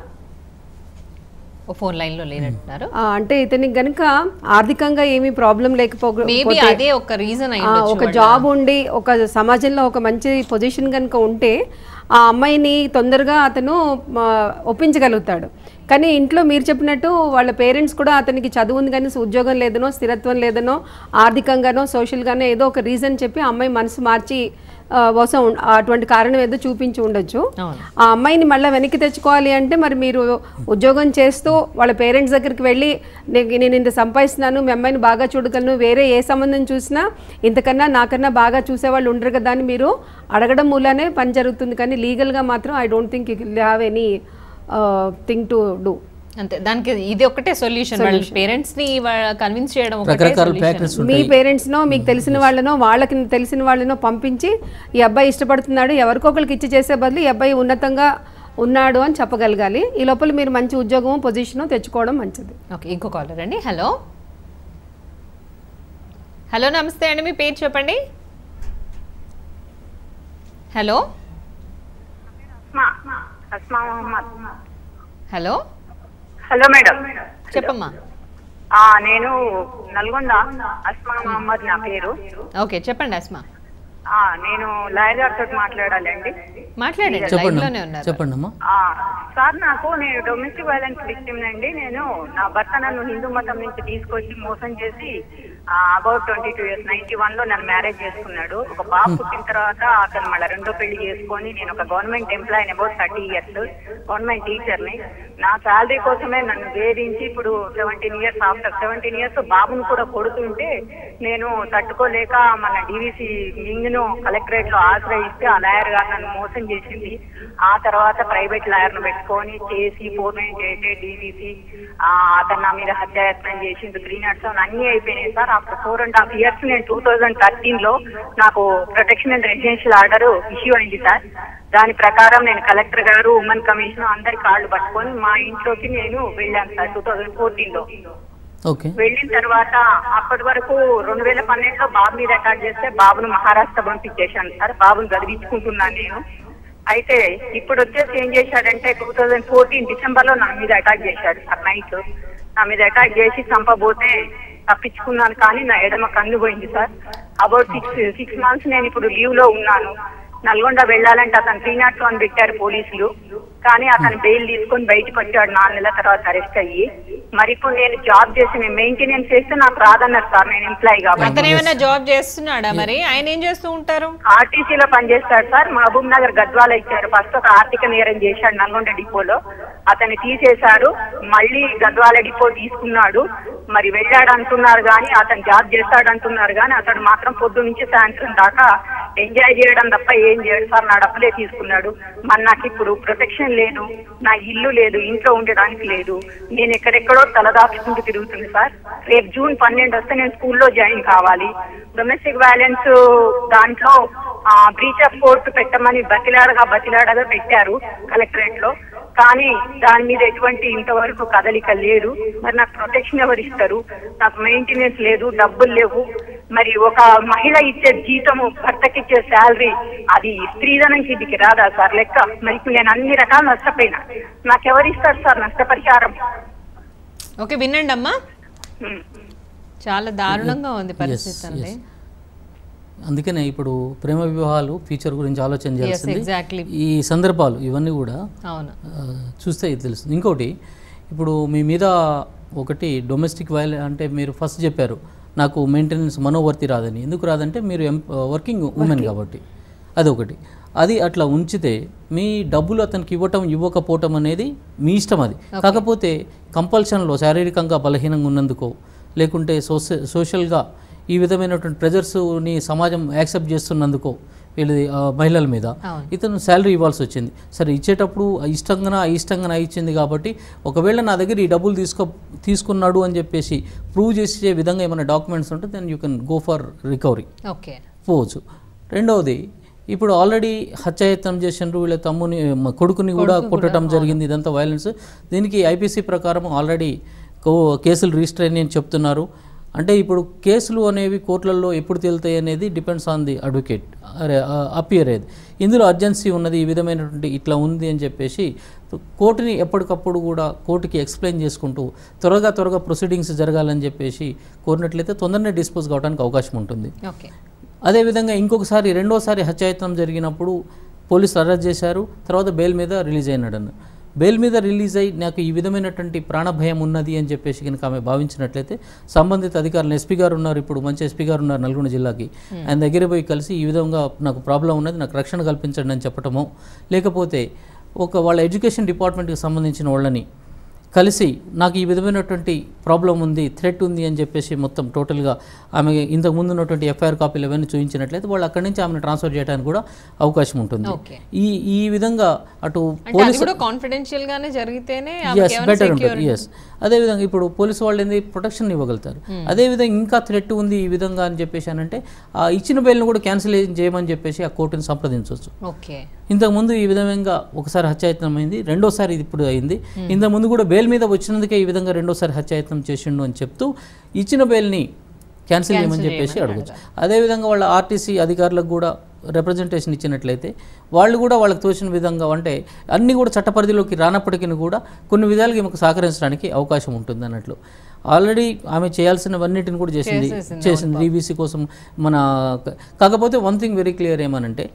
ఓ ఫోన్ లైన్ లో లేనంటున్నారు ఆ, అంటే ఇతనికి గనుక ఆర్థికంగా ఏమీ ప్రాబ్లం లేకపో మేబీ అదే ఒక రీజన్ అయి ఆ, ఉండొచ్చు ఒక జాబ్ ఉండి ఒక సమాజంలో ఒక మంచి పొజిషన్ కనుక ఉంటే ఆ అమ్మాయిని తొందరగా అతను ఆ, ఒప్పించగలుగుతాడు కానీ ఇంట్లో మీరు చెప్పినట్టు వాళ్ళ పేరెంట్స్ కూడా అతనికి చదువు ఉంది కానీ ఉద్యోగం లేదనో స్థిరత్వం లేదనో ఆర్థికంగానో సోషల్గానో ఏదో ఒక రీజన్ చెప్పి ఆ అమ్మాయి మనసు మార్చి ఆ, బహుశా ఉం- అటువంటి కారణం ఏదో చూపించి ఉండొచ్చు అవును. ఆ అమ్మాయిని మళ్ళీ వెనక్కి తెచ్చుకోవాలి అంటే మరి మీరు ఉద్యోగం చేస్తూ వాళ్ళ పేరెంట్స్ దగ్గరికి వెళ్ళి "నే- నేను ఇంత సంపాదిస్తున్నాను మీ అమ్మాయిని బాగా చూడగలను వేరే ఏ సంబంధం చూసినా ఇంతకన్నా నాకన్నా బాగా చూసేవాళ్ళు ఉండరు కదా అని మీరు అడగడం మూలానే పని జరుగుతుంది కానీ లీగల్గా మాత్రం I don't think you have anything to do అంతే దానికి ఇది ఒకటే సొల్యూషన్ వాళ్ళ పేరెంట్స్ ని కన్విన్స్ చేయడం ఒకటే రకరకాల solution. ప్యాకెట్స్ మీ ఉంటాయి పేరెంట్స్నో మీకు తెలిసిన వాళ్ళనో వాళ్ళకి తెలిసిన వాళ్ళనో పంపించి ఈ అబ్బాయి ఇష్టపడుతున్నాడు ఎవరికొకరికి ఇచ్చి చేసే బదులు ఈ అబ్బాయి ఉన్నతంగా ఉన్నాడు అని చెప్పగలగాలి ఈ లోపల మీరు మంచి ఉద్యోగం పొజిషన్ తెచ్చుకోవడం మంచిది ఓకే ఇంకో కాలర్ అండి హలో హలో నమస్తే అండి మీ పేరు చెప్పండి hello Asma Asma Mohammed hello hello madam చెప్పమ్మా ఆ, నేను నల్గొండ అస్మా మహమ్మద్ నా పేరు ఓకే చెప్పండి అస్మా ఆ, నేను లాయర్ గారితో మాట్లాడాలండి మాట్లాడండి లైవ్ చెప్పండి లోనే ఉన్నారు చెప్పండి అమ్మా ఆ, సార్ నాకు నేను డొమెస్టిక్ వైలెన్స్ విక్టిమ్ అండి నేను నా భర్త నన్ను హిందూ మతం నుంచి తీసుకొచ్చి మోసం చేసి about twenty two years ninety one లో నన్ను మ్యారేజ్ చేసుకున్నాడు ఒక బాబు పుట్టిన తర్వాత అతను మళ్ళీ రెండో పెళ్లి చేసుకొని నేను ఒక government employee about thirty years government teacher ని నా శాలరీ కోసమే నన్ను వేధించి ఇప్పుడు seventeen years after seventeen years బాబును కూడా కొడుతుంటే నేను తట్టుకోలేక మన డివిసి వింగ్ ను కలెక్టరేట్ లో ఆశ్రయిస్తే ఆ లాయర్ గారు నన్ను మోసం చేసింది ఆ తర్వాత ప్రైవేట్ లాయర్ ను పెట్టుకొని చేసి ఫోర్ నైన్ ఎయిట్ డివిసి అతను నా మీద హత్యాయత్నం చేసింది త్రీ నాట్ సెవెన్ అన్ని అయిపోయినాయి sir after four and half years నేను టూ థౌజండ్ థర్టీన్ లో నాకు protection and residential order issue అయింది సార్ దాని ప్రకారం నేను కలెక్టర్ గారు ఉమెన్ కమిషన్ అందరి కాళ్ళు పట్టుకొని మా ఇంట్లోకి నేను వెళ్ళాను సార్ టూ థౌజండ్ ఫోర్టీన్ లో ఓకే వెళ్ళిన తర్వాత అప్పటి వరకు రెండు వేల పన్నెండులో బాబు మీద అటాక్ చేస్తే బాబును మహారాష్ట్ర పంపించేశాను సార్ బాబును చదివించుకుంటున్నాను నేను అయితే ఇప్పుడు వచ్చేసి ఏం చేశాడంటే టూ థౌజండ్ ఫోర్టీన్ డిసెంబర్ లో నా మీద అటాక్ చేశాడు సార్ నైట్ నా మీద అటాక్ చేసి చంపబోతే తప్పించుకున్నాను కానీ నా ఎడమ కన్ను పోయింది sir about six six months నేను ఇప్పుడు లీవ్ లో ఉన్నాను నల్గొండ వెళ్ళాలంటే అతను త్రీ నాట్ వన్ పెట్టారు పోలీసులు కానీ అతను బెయిల్ తీసుకొని బయటకు వచ్చాడు నాలుగు నెలల తర్వాత అరెస్ట్ అయ్యి మరి ఇప్పుడు నేను జాబ్ చేసి నేను మెయింటెనెన్స్ చేస్తే నాకు రాదన్నారు సార్ నేను ఎంప్లాయీ కాబట్టి అతను ఏమైనా జాబ్ చేస్తున్నాడా మరి ఆయన ఏం చేస్తూ ఉంటారు ఆర్టీసీలో పనిచేస్తాడు సార్ మహబూబ్ నగర్ గద్వాల ఇచ్చారు ఫస్ట్ ఒక ఆర్థిక నేరం చేశాడు నల్గొండ డిపోలో అతన్ని తీసేశారు మళ్ళీ గద్వాల డిపో తీసుకున్నాడు మరి వెళ్ళాడు అంటున్నారు కానీ అతను జాబ్ చేస్తాడు అంటున్నారు కానీ అతడు మాత్రం పొద్దు నుంచి సాయంత్రం దాకా ఎంజాయ్ చేయడం తప్ప ఏం చేయడు సార్ నా డబ్బులే తీసుకున్నాడు మరి నాకు ఇప్పుడు ప్రొటెక్షన్ లేదు నా ఇల్లు లేదు ఇంట్లో ఉండడానికి లేదు నేను ఎక్కడెక్కడో తలదాచుకుంటూ తిరుగుతుంది సార్ రేపు జూన్ పన్నెండు వస్తే నేను స్కూల్లో జాయిన్ కావాలి డొమెస్టిక్ వైలెన్స్ దాంట్లో బ్రీచ్ ఆఫ్ కోర్టు పెట్టమని బతిలాడగా బతిలాడగా పెట్టారు కలెక్టరేట్ లో కానీ దాని మీద ఎటువంటి ఇంతవరకు కదలిక లేదు మరి నాకు ప్రొటెక్షన్ ఎవరు ఇస్తారు నాకు మెయింటెనెన్స్ లేదు డబ్బులు లేవు మరి ఒక మహిళ ఇచ్చే జీతము భర్తకి ఇచ్చే శాలరీ అది స్త్రీధనం కిందికి రాదా సార్ లెక్క మరి ఇప్పుడు నేను అన్ని రకాలు నష్టపోయినా నాకెవరు ఇస్తారు సార్ నష్టపరిహారం ఓకే వినండి అమ్మా ఉమ్. చాలా దారుణంగా ఉంది Yes, పరిస్థితి అండి yes. అందుకనే ఇప్పుడు ప్రేమ వివాహాలు ఫ్యూచర్ గురించి ఆలోచన చేయాల్సింది exactly. ఈ సందర్భాలు ఇవన్నీ కూడా అవును ఆ, చూస్తే ఇది తెలుస్తుంది ఇంకోటి ఇప్పుడు మీ మీద ఒకటి డొమెస్టిక్ వైల్ అంటే మీరు ఫస్ట్ చెప్పారు నాకు మెయింటెనెన్స్ మనోవర్తి రాదని ఎందుకు రాదంటే మీరు ఎం వర్కింగ్ ఉమెన్ కాబట్టి అదొకటి అది అట్లా ఉంచితే మీ డబ్బులు అతనికి ఇవ్వటం ఇవ్వకపోవటం అనేది మీ ఇష్టం అది కాకపోతే కంపల్షన్లో శారీరకంగా బలహీనంగా ఉన్నందుకో లేకుంటే సోష సోషల్గా ఈ విధమైనటువంటి ప్రెజర్స్ని సమాజం యాక్సెప్ట్ చేస్తున్నందుకో వీళ్ళది ఆ, మహిళల మీద అవును. ఇతను శాలరీ ఇవ్వాల్సి వచ్చింది సరే ఇచ్చేటప్పుడు ఇష్టంగా అయిష్టంగా ఇచ్చింది కాబట్టి ఒకవేళ నా దగ్గర ఈ డబ్బులు తీసుకో తీసుకున్నాడు అని చెప్పేసి ప్రూవ్ చేసే విధంగా ఏమైనా డాక్యుమెంట్స్ ఉంటే then you can go for recovery okay పోవచ్చు రెండవది ఇప్పుడు ఆల్రెడీ హత్యాయత్నం చేసిండ్రు వీళ్ళ తమ్ముని మ, కొడుకుని కూడా కొట్టడం జరిగింది ఇదంతా వైలెన్స్ దీనికి ఐపీసీ ప్రకారం ఆల్రెడీ కేసులు రిజిస్టర్ అని చెప్తున్నారు అంటే ఇప్పుడు కేసులు అనేవి కోర్టులలో ఎప్పుడు తేలుతాయి అనేది డిపెండ్స్ ఆన్ ది అడ్వకేట్ అరే అపియర్ అయ్యేది ఇందులో అర్జెన్సీ ఉన్నది ఈ విధమైనటువంటి ఇట్లా ఉంది అని చెప్పేసి కోర్టుని ఎప్పటికప్పుడు కూడా కోర్టుకి ఎక్స్ప్లెయిన్ చేసుకుంటూ త్వరగా త్వరగా ప్రొసీడింగ్స్ జరగాలని చెప్పేసి కోరినట్లయితే తొందరనే డిస్పోజ్ కావడానికి అవకాశం ఉంటుంది ఓకే అదేవిధంగా ఇంకొకసారి రెండోసారి హత్యాయత్నం జరిగినప్పుడు పోలీసులు అరెస్ట్ చేశారు తర్వాత బెయిల్ మీద రిలీజ్ అయినాడు అన్న బెయిల్ మీద రిలీజ్ అయ్యి నాకు ఈ విధమైనటువంటి ప్రాణభయం ఉన్నది అని చెప్పేసి కనుక ఆమె భావించినట్లయితే సంబంధిత అధికారులు ఎస్పీ గారు ఉన్నారు ఇప్పుడు మంచి ఎస్పీ గారు ఉన్నారు నల్గొండ జిల్లాకి ఆయన దగ్గర పోయి కలిసి ఈ విధంగా నాకు ప్రాబ్లం ఉన్నది నాకు రక్షణ కల్పించండి అని చెప్పటము లేకపోతే ఒక వాళ్ళ ఎడ్యుకేషన్ డిపార్ట్మెంట్కి సంబంధించిన వాళ్ళని కలిసి నాకు ఈ విధమైనటువంటి ప్రాబ్లం ఉంది థ్రెట్ ఉంది అని చెప్పేసి మొత్తం టోటల్గా ఆమె ఇంతకు ముందు ఉన్నటువంటి ఎఫ్ఐఆర్ కాపీలు అవన్నీ చూపించినట్లయితే వాళ్ళు అక్కడి నుంచి ఆమెను ట్రాన్స్ఫర్ చేయడానికి కూడా అవకాశం ఉంటుంది Okay. ఈ ఈ విధంగా అటు అంటే అది పోలీసు కూడా కాన్ఫిడెన్షియల్ గానే జరిగితేనే ఎస్ బెటర్ ఉంటుంది ఎస్ అదేవిధంగా ఇప్పుడు పోలీసు వాళ్ళు ఏంది ప్రొటెక్షన్ ఇవ్వగలుగుతారు అదేవిధంగా ఇంకా థ్రెట్ ఉంది ఈ విధంగా అని చెప్పేసి అని అంటే ఆ ఇచ్చిన బెయిల్ను కూడా క్యాన్సిల్ చేయమని చెప్పేసి ఆ కోర్టుని సంప్రదించవచ్చు ఓకే ఇంతకుముందు ఈ విధంగా ఒకసారి హత్యాయత్నం అయింది రెండోసారి ఇది ఇప్పుడు అయింది ఇంతకుముందు కూడా బెయిల్ మీద వచ్చినందుకే ఈ విధంగా రెండోసారి హత్యాయత్నం చేసిండు అని చెప్తూ ఇచ్చిన బెయిల్ని క్యాన్సిల్ చేయమని చెప్పేసి అడగచ్చు అదేవిధంగా వాళ్ళ ఆర్టీసీ అధికారులకు కూడా రిప్రజెంటేషన్ ఇచ్చినట్లయితే వాళ్ళు కూడా వాళ్ళకి తోచిన విధంగా అంటే అన్నీ కూడా చట్ట పరిధిలోకి రానప్పటికీ కూడా కొన్ని విధాలుగా ఈమెకు సహకరించడానికి అవకాశం ఉంటుంది అన్నట్లు ఆల్రెడీ ఆమె చేయాల్సినవన్నిటిని కూడా చేసింది చేసింది డీబీసీ కోసం మన కాకపోతే వన్ థింగ్ వెరీ క్లియర్ ఏమనంటే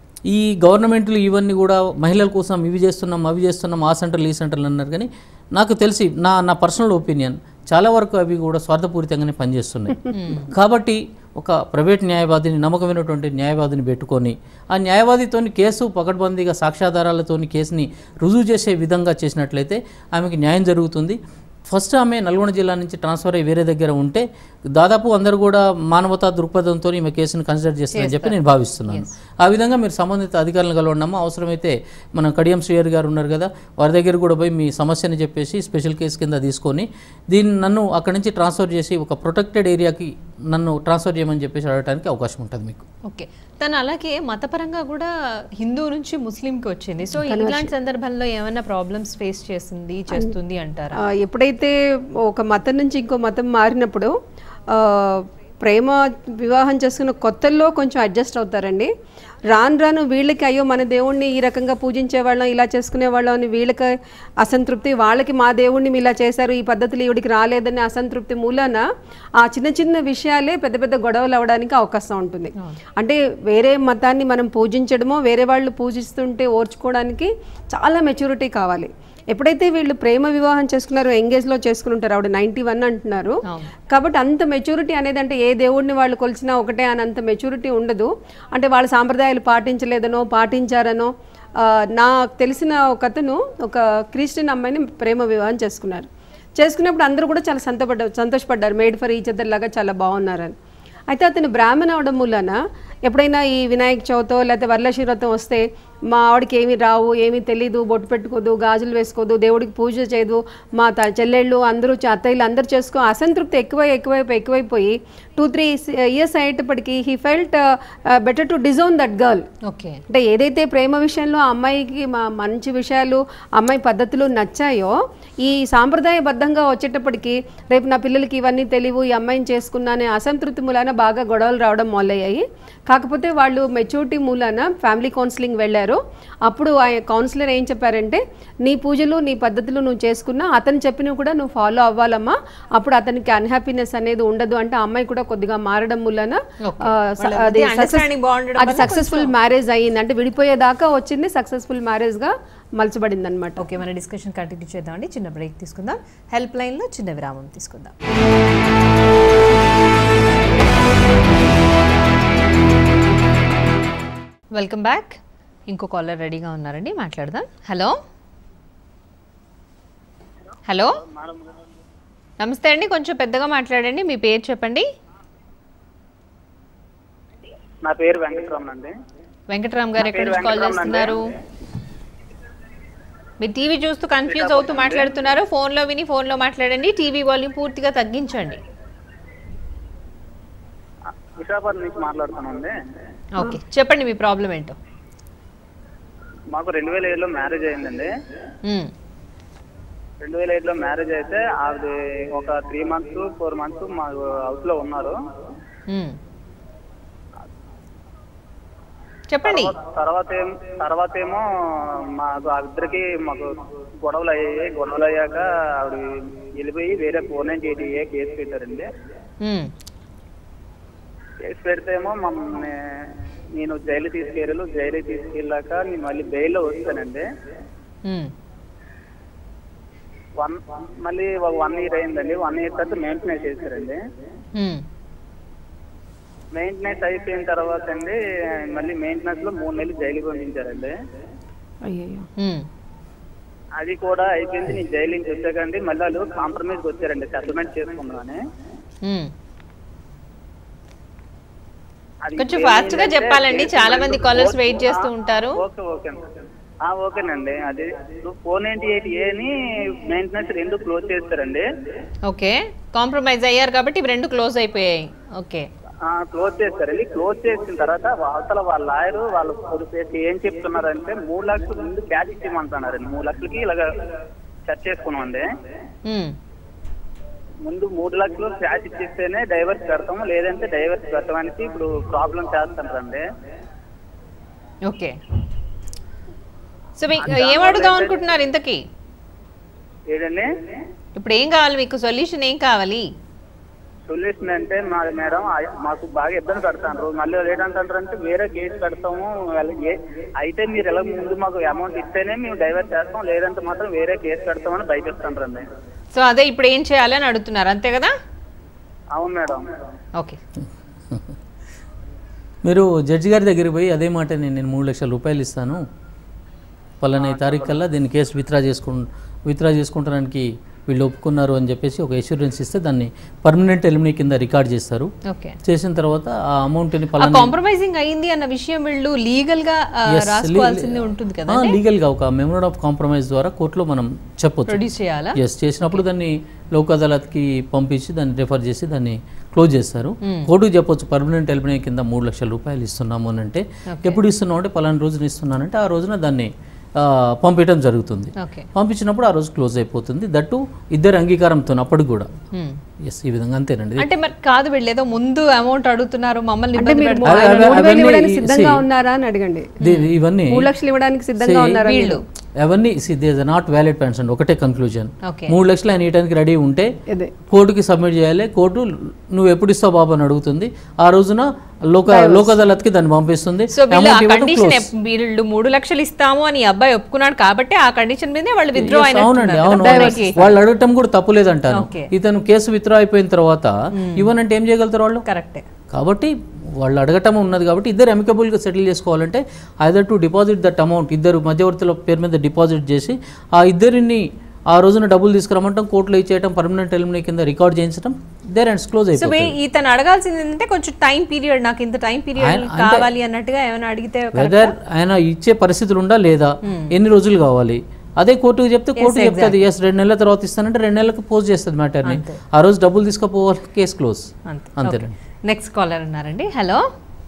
ఈ గవర్నమెంట్లు ఇవన్నీ కూడా మహిళల కోసం ఇవి చేస్తున్నాం అవి చేస్తున్నాం ఆ సెంటర్లు ఈ సెంటర్లు అన్నారు కానీ నాకు తెలిసి నా నా పర్సనల్ ఒపీనియన్ చాలా వరకు అవి కూడా స్వార్థపూరితంగానే పనిచేస్తున్నాయి కాబట్టి ఒక ప్రైవేట్ న్యాయవాదిని నమ్మకమైనటువంటి న్యాయవాదిని పెట్టుకొని ఆ న్యాయవాదితోని కేసు పకడ్బందీగా సాక్ష్యాధారాలతోని కేసుని రుజువు చేసే విధంగా చేసినట్లయితే ఆమెకి న్యాయం జరుగుతుంది ఫస్ట్ ఆమె నల్గొండ జిల్లా నుంచి ట్రాన్స్ఫర్ అయ్యి వేరే దగ్గర ఉంటే దాదాపు అందరూ కూడా మానవతా దృక్పథంతో ఈమె కేసును కన్సిడర్ చేస్తారని చెప్పి నేను భావిస్తున్నాను ఆ విధంగా మీరు సంబంధిత అధికారులను కలవడమ్మా అవసరమైతే మన కడియం శ్రీయర్ గారు ఉన్నారు కదా వారి దగ్గర కూడా పోయి మీ సమస్యని చెప్పేసి స్పెషల్ కేసు కింద తీసుకొని దీన్ని నన్ను అక్కడి నుంచి ట్రాన్స్ఫర్ చేసి ఒక ప్రొటెక్టెడ్ ఏరియాకి నన్ను ట్రాన్స్ఫర్ చేయమని చెప్పేసి అడగడానికి అవకాశం ఉంటుంది మీకు ఓకే తను అలాగే మతపరంగా కూడా హిందూ నుంచి ముస్లింకి వచ్చింది సో ఇలాంటి సందర్భంలో ఏమైనా ప్రాబ్లమ్స్ ఫేస్ చేస్తుంది చేస్తుంది అంటారా ఆ, ఎప్పుడైతే ఒక మతం నుంచి ఇంకో మతం మారినప్పుడు ఆ, ప్రేమ వివాహం చేసుకున్న కొత్తల్లో కొంచెం అడ్జస్ట్ అవుతారండి రాను రాను వీళ్ళకి అయ్యో మన దేవుణ్ణి ఈ రకంగా పూజించే వాళ్ళం ఇలా చేసుకునే వాళ్ళం అని వీళ్ళకి అసంతృప్తి వాళ్ళకి మా దేవుణ్ణి ఇలా చేశారు ఈ పద్ధతులు ఈవిడికి రాలేదని అసంతృప్తి మూలాన ఆ చిన్న చిన్న విషయాలే పెద్ద పెద్ద గొడవలు అవడానికి అవకాశం ఉంటుంది అంటే వేరే మతాన్ని మనం పూజించడమో వేరే వాళ్ళు పూజిస్తుంటే ఓర్చుకోవడానికి చాలా మెచ్యూరిటీ కావాలి ఎప్పుడైతే వీళ్ళు ప్రేమ వివాహం చేసుకున్నారో ఎంగేజ్లో చేసుకుని ఉంటారు ఆవిడ నైంటీ వన్ అంటున్నారు కాబట్టి అంత మెచ్యూరిటీ అనేది అంటే ఏ దేవుడిని వాళ్ళు కొలిచినా ఒకటే అని అంత మెచ్యూరిటీ ఉండదు అంటే వాళ్ళ సాంప్రదాయాలు పాటించలేదనో పాటించారనో ఆ, నాకు తెలిసిన ఒక అతను ఒక క్రిస్టియన్ అమ్మాయిని ప్రేమ వివాహం చేసుకున్నారు చేసుకున్నప్పుడు అందరూ కూడా చాలా సంతపడ్డారు సంతోషపడ్డారు మేడ్ ఫర్ ఈచ్ అదర్ లాగా చాలా బాగున్నారని అయితే అతను బ్రాహ్మణ అవడం మూలన ఎప్పుడైనా ఈ వినాయక చవితో లేకపోతే వరలక్ష్మి వ్రతం వస్తే మా ఆవిడకి ఏమీ రావు ఏమీ తెలీదు బొట్టు పెట్టుకోదు గాజులు వేసుకోదు దేవుడికి పూజ చేయదు మా త చెల్లెళ్ళు అందరూ చ- అత్తయ్యలు అందరూ చేసుకో అసంతృప్తి ఎక్కువ ఎక్కువైపోయి ఎక్కువైపోయి టూ త్రీ ఇయర్స్ అయ్యేటప్పటికి he felt better to disown that girl okay అంటే ఏదైతే ప్రేమ విషయంలో ఆ అమ్మాయికి మా మంచి విషయాలు అమ్మాయి పద్ధతులు నచ్చాయో ఈ సాంప్రదాయబద్ధంగా వచ్చేటప్పటికి రేపు నా పిల్లలకి ఇవన్నీ తెలియవు ఈ అమ్మాయిని చేసుకున్నానే అసంతృప్తి మూలాన బాగా గొడవలు రావడం మొదలయ్యాయి కాకపోతే వాళ్ళు మెచ్యూరిటీ మూలాన ఫ్యామిలీ కౌన్సిలింగ్ వెళ్ళారు అప్పుడు ఆ కౌన్సిలర్ ఏం చెప్పారంటే నీ పూజలు నీ పద్ధతులు నువ్వు చేసుకున్నా అతను చెప్పినవి కూడా నువ్వు ఫాలో అవ్వాలమ్మా అప్పుడు అతనికి అన్హ్యాపీనెస్ అనేది ఉండదు అంటే ఆ అమ్మాయి కూడా కొద్దిగా మారడం మూలన Okay. ఆ, వాళ్ళ అది మధ్య understanding బాగుండడం అది వల్ల సక్సెస్ఫుల్ మ్యారేజ్ అయ్యింది అంటే విడిపోయేదాకా వచ్చింది సక్సెస్ఫుల్ మ్యారేజ్ గా మలచబడింది అనమాట ఓకే మన డిస్కషన్ కంటిన్యూ చేద్దామండి చిన్న బ్రేక్ తీసుకుందాం హెల్ప్ లైన్లో చిన్న విరామం తీసుకుందాం వెల్కమ్ బ్యాక్ ఇంకో కాలర్ రెడీగా ఉన్నారండి మాట్లాడదాం హలో హలో నమస్తే అండి కొంచెం పెద్దగా మాట్లాడండి మీ పేరు చెప్పండి నా పేరు వెంకటరమణ అండి వెంకటరామ్ గారు ఎక్కడి నుంచి కాల్ చేస్తున్నారు మీరు టీవీ చూస్తూ కన్ఫ్యూజ్ అవుతూ మాట్లాడుతున్నారు ఫోన్లో విని ఫోన్లో మాట్లాడండి టీవీ వాల్యూమ్ పూర్తిగా తగ్గించండి విశాఖపట్నం నుంచి మాట్లాడుతానండి ఓకే చెప్పండి మీ ప్రాబ్లం ఏంటో మాకు రెండు వేల ఏడులో మ్యారేజ్ అయిందండి మ్మ్. రెండు వేల ఏడులో మ్యారేజ్ అయితే ఆవిడ ఒక త్రీ మంత్స్ ఫోర్ మంత్స్ మా హౌస్ లో ఉన్నారు మ్మ్. చెప్పండి తర్వాత- తర్వాత ఏం తర్వాత ఏమో మాకు ఆ ఇద్దరికి మాకు గొడవలు అయ్యాయి గొడవలు అయ్యాక ఆవిడ వెళ్ళిపోయి వేరే four nine eighty A case పెట్టారండి మ్మ్. కేసు పెడితే ఏమో మమ్మల్ని నేను జైలు తీసుకెళ్ళాను జైలు తీసుకెళ్ళాక నేను మళ్ళీ బెయిల్లో వస్తానండి ఉమ్, వన్ మళ్ళీ ఒక వన్ ఇయర్ అయిందండి వన్ ఇయర్ తర్వాత మెయింటెనెన్స్ చేశారండి ఉమ్, మెయింటెనెన్స్ అయిపోయిన తర్వాత అండి మళ్ళీ మెయింటెనెన్స్ లో మూడు నెలలు జైలు పంపించారండి అయ్యయ్యో ఉమ్. అది కూడా అయిపోయింది నేను జైలు నుంచి వచ్చాకండి మళ్ళీ వాళ్ళు కాంప్రమైజ్ వచ్చారండి సెటిల్మెంట్ చేసుకుందామని ఉమ్. అది కొంచెం ఏమైందంటే fast గా చెప్పాలండి. కేసు చాలా మంది రెండు callers కోర్టు- wait చేస్తూ ఆ, ఉంటారు. ఓకే ఓకే ఆ, ఓకేనండి అది ఫోర్ నైన్టీ ఎయిట్ ఏని మెయింటెనెన్స్ రెండు క్లోజ్ చేస్తారండి ఓకే కాంప్రమైజ్ అయ్యారు కాబట్టి ఇవి రెండు క్లోజ్ అయిపోయాయి ఓకే ఆ, క్లోజ్ చేస్తారండి క్లోజ్ చేసిన తర్వాత అవతల వాళ్ళ లాయర్ వాళ్ళ పొడిపేసి ఏం చెప్తున్నారంటే మూడు లక్షలు ముందు క్యాష్ ఇచ్చేయమంటున్నారండి మూడు లక్షలకి ఇలాగ సెట్ చేసుకున్నామండి ఉమ్, ముందు మూడు లక్షలు క్యాష్ ఇచ్చేస్తేనే డైవర్స్ పెడతాము లేదంటే డైవర్స్ పెట్టడానికి ఇప్పుడు ప్రాబ్లం చేస్తారండి ఓకే సో మీకు ఏం అడుగుదాం అనుకుంటున్నారు ఇంతకీ ఏదండి ఇప్పుడు ఏం కావాలి మీకు సొల్యూషన్ ఏం కావాలి సొల్యూషన్ అంటే మా మేడం ఆ- మాకు బాగా ఇబ్బంది పెడతారు మళ్ళీ వాళ్ళు ఏంటంటారంటే వేరే కేసు పెడతాము వాళ్ళ ఏ- అయితే మీరు ఎలా ముందు మాకు అమౌంట్ ఇస్తేనే మేము డైవర్ట్ చేస్తాం లేదంటే మాత్రం వేరే కేసు పెడతామని భయపెడుతుంటారండి సో అదే ఇప్పుడు ఏం చేయాలి అని అడుగుతున్నారు అంతే కదా అవును మేడం ఓకే మీరు జడ్జి గారి దగ్గరికి పోయి అదే మాట నేను నేను మూడు లక్షల రూపాయలు ఇస్తాను పలానా తారీఖు కల్లా దీన్ని కేసు విత్డ్రా చేసుకు విత్డ్రా చేసుకుంటానికి వీళ్ళు ఒప్పుకున్నారు అని చెప్పేసి ఒక ఎష్యూరెన్స్ ఇస్తే దాన్ని పర్మనెంట్ ఎలిమినీ కింద రికార్డ్ చేస్తారు ఓకే చేసిన తర్వాత ఆ అమౌంట్ని ఆ పలానా కాంప్రమైజింగ్ అయ్యింది అన్న విషయం వీళ్ళు లీగల్ గా ఆ, రాసుకోవాల్సింది ఉంటుంది కదా లీగల్గా ఒక మెమోరాండ్ ఆఫ్ కాంప్రమైజ్ ద్వారా కోర్టులో మనం చెప్పొచ్చు ప్రొడ్యూస్ చేయాలా ఎస్ చేసినప్పుడు దాన్ని లోక్ అదాలత్కి పంపించి దాన్ని రెఫర్ చేసి దాన్ని క్లోజ్ చేస్తారు కోర్టుకు చెప్పొచ్చు పర్మనెంట్ ఎలిమినే కింద మూడు లక్షల రూపాయలు ఇస్తున్నాము అని అంటే ఎప్పుడు ఇస్తున్నావు అంటే పలానా రోజున ఇస్తున్నానంటే ఆ రోజున దాన్ని ఆ, పంపించడం జరుగుతుంది ఓకే పంపించినప్పుడు ఆ రోజు క్లోజ్ అయిపోతుంది దట్టు ఇద్దరు అంగీకారంతో అప్పటికి కూడా ఎస్ ఈ విధంగా అంతేనండి అంటే మరి కాదు వీళ్ళు ఏదో ముందు అమౌంట్ అడుగుతున్నారు మమ్మల్ని అంటే ఇబ్బంది మీరు పెడుతున్నారు అవి- అవి- మూడు వేలు అవన్నీ ఇవ్వడానికి ఈ- సిద్ధంగా see, ఉన్నారా అని అడగండి ది- ఇవన్నీ మూడు లక్షలు ఇవ్వడానికి సిద్ధంగా See, ఉన్నారా మీరు? వీళ్ళు అవన్నీ నాట్ వ్యాలిడ్ పెన్షన్ ఒకటే కన్క్లూజన్ ఓకే మూడు లక్షలు ఆయన ఇవ్వడానికి రెడీ ఉంటే ఇదే కోర్టుకి సబ్మిట్ చేయాలి కోర్టు నువ్వు ఎప్పుడు ఇస్తావు బాబు అని అడుగుతుంది ఆ రోజున లోక లోక్ అదాలత్కి దాన్ని పంపిస్తుంది సో వీళ్ళు ఆ Amount ఇవ్వడం కండిషన్ close. వీళ్ళు మూడు లక్షలు ఇస్తాము అని ఈ అబ్బాయి ఒప్పుకున్నాడు కాబట్టి ఆ కండిషన్ మీదే వాళ్ళు విత్డ్రా Yes, అవునండి అవును అవును. వాళ్ళు అడగటం కూడా తప్పు లేదంటాను Okay. ఇతను కేసు విత్డ్రా అయిపోయిన తర్వాత ఇవ్వనంటే ఏం చేయగలుగుతారు వాళ్ళు కరెక్టే కాబట్టి వాళ్ళు అడగటం ఉన్నది కాబట్టి ఇద్దరు అమికబుల్గా సెటిల్ చేసుకోవాలంటే either to deposit that amount ఇద్దరు మధ్యవర్తుల పేరు మీద డిపాజిట్ చేసి ఆ ఇద్దరిని ఆ రోజున డబ్బులు తీసుకురమ్మంటాం కోర్టులో ఇచ్చేయటం పర్మనెంట్ ఎలిమినే కింద రికార్డ్ చేయించడం దేర్ అండ్ క్లోజ్ సో అయిపోతుంది వీ- ఇతను అడగాల్సింది ఏంటంటే కొంచెం టైం పీరియడ్ నాకు ఇంత టైం పీరియడ్ ఆయన- అంటే- కావాలి అన్నట్టుగా ఏమైనా అడిగితే వెదర్ ఆయన ఇచ్చే పరిస్థితులు ఉందా లేదా ఎన్ని రోజులు కావాలి అదే కోర్టుకు చెప్తే కోర్టు చెప్తుంది ఎస్ రెండు నెలల తర్వాత ఇస్తానంటే రెండు నెలలకు పోస్ట్ చేస్తుంది మ్యాటర్ని ఆ రోజు డబ్బులు తీసుకుపోవాలి కేసు క్లోజ్ అంతే అంతేనండి నెక్స్ట్ కాలర్ ఉన్నారండి హలో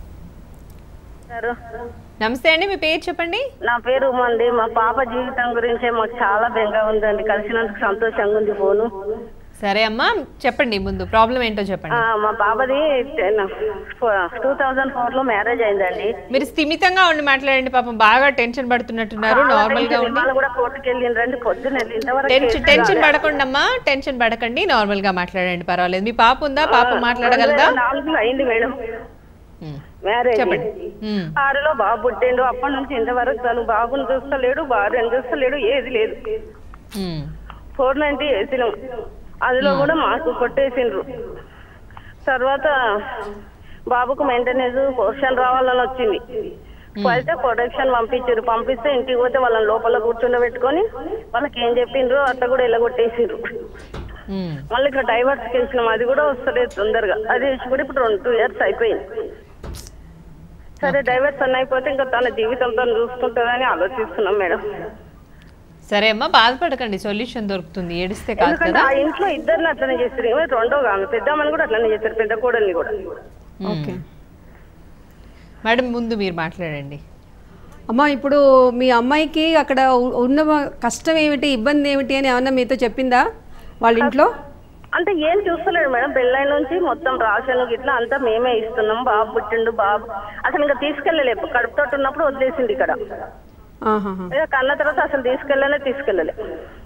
నమస్తే అండి మీ పేరు చెప్పండి నా పేరు ఉమండి మా పాప జీవితం గురించే మాకు చాలా బెంగ ఉందండి కలిసినందుకు సంతోషంగా ఉంది ఫోను సరే అమ్మా చెప్పండి ముందు ప్రాబ్లం ఏంటో ఆ, చెప్పండి మా పాపది టూ థౌజండ్ ఫోర్ లో మ్యారేజ్ అయిందండి మీరు స్థిమితంగా ఉండి మాట్లాడండి పాపం బాగా టెన్షన్ పడుతున్నట్టున్నారు నార్మల్ గా ఉండి వాళ్ళు కూడా కోర్టుకి వెళ్ళిండ్రండి పొద్దున వెళ్ళి ఇంతవరకు టెన్షన్ టెన్షన్ పడకండి అమ్మా టెన్షన్ పడకండి నార్మల్ గా మాట్లాడండి పర్వాలేదు మీ పాప ఉందా పాప మాట్లాడగలదా నాలుగులో అయింది మేడం ఉమ్, మ్యారేజ్ చెప్పండి ఉమ్, ఆరులో బాబు పుట్టిండు అప్పటి నుంచి ఇంతవరకు తను బాబుని చూస్తలేడు భార్యను చూస్తలేడు ఏది లేదు ఉమ్, ఫోర్ నైన్టీ వేసినాం అందులో కూడా మాకు కొట్టేసిండ్రు తర్వాత బాబుకు మెయింటెనెన్స్ పోర్షన్ రావాలని వచ్చింది అయితే ప్రొడక్షన్ పంపించారు పంపిస్తే ఇంటికి పోతే వాళ్ళని లోపల కూర్చుండబెట్టుకొని వాళ్ళకి ఏం చెప్పిండ్రు అట్లా కూడా వెళ్ళగొట్టేసిండ్రు ఉమ్. మళ్ళీ ఇక్కడ డైవర్స్ చేసినాం అది కూడా వస్తలేదు తొందరగా అది వేసి కూడా ఇప్పుడు రెండు టూ ఇయర్స్ అయిపోయింది సరే డైవర్స్ అన్న అయిపోతే ఇంకా తన జీవితంతో చూసుకుంటుందని ఆలోచిస్తున్నాం మేడం సరే అమ్మా బాధపడకండి సొల్యూషన్ దొరుకుతుంది ఏడిస్తే కాదు ఎందుకంటే కదా ఆ ఇంట్లో ఇద్దరిని అట్లనే చేస్తారు ఏమో రెండో ఆమె పెద్దమ్మని కూడా అట్లనే చేస్తారు పెద్ద కోడల్ని కూడా ఓకే మేడం ముందు మీరు మాట్లాడండి అమ్మ ఇప్పుడు మీ అమ్మాయికి అక్కడ ఉ- ఉన్న కష్టం ఏమిటి ఇబ్బంది ఏమిటి అని ఏమన్నా మీతో చెప్పిందా వాళ్ళ ఇంట్లో అంటే ఏం చూస్తలేడు మేడం పెళ్ళైన నుంచి మొత్తం రాషన్ గిట్లా అంతా మేమే ఇస్తున్నాం బాబు పుట్టిండు బాబు అసలు ఇంకా తీసుకెళ్ళలేదు కడుపుతోటి ఉన్నప్పుడు వదిలేసింది ఇక్కడ ఆహాహా. ఇక కన్న తర్వాత అసలు తీసుకెళ్ళనే తీసుకెళ్ళలే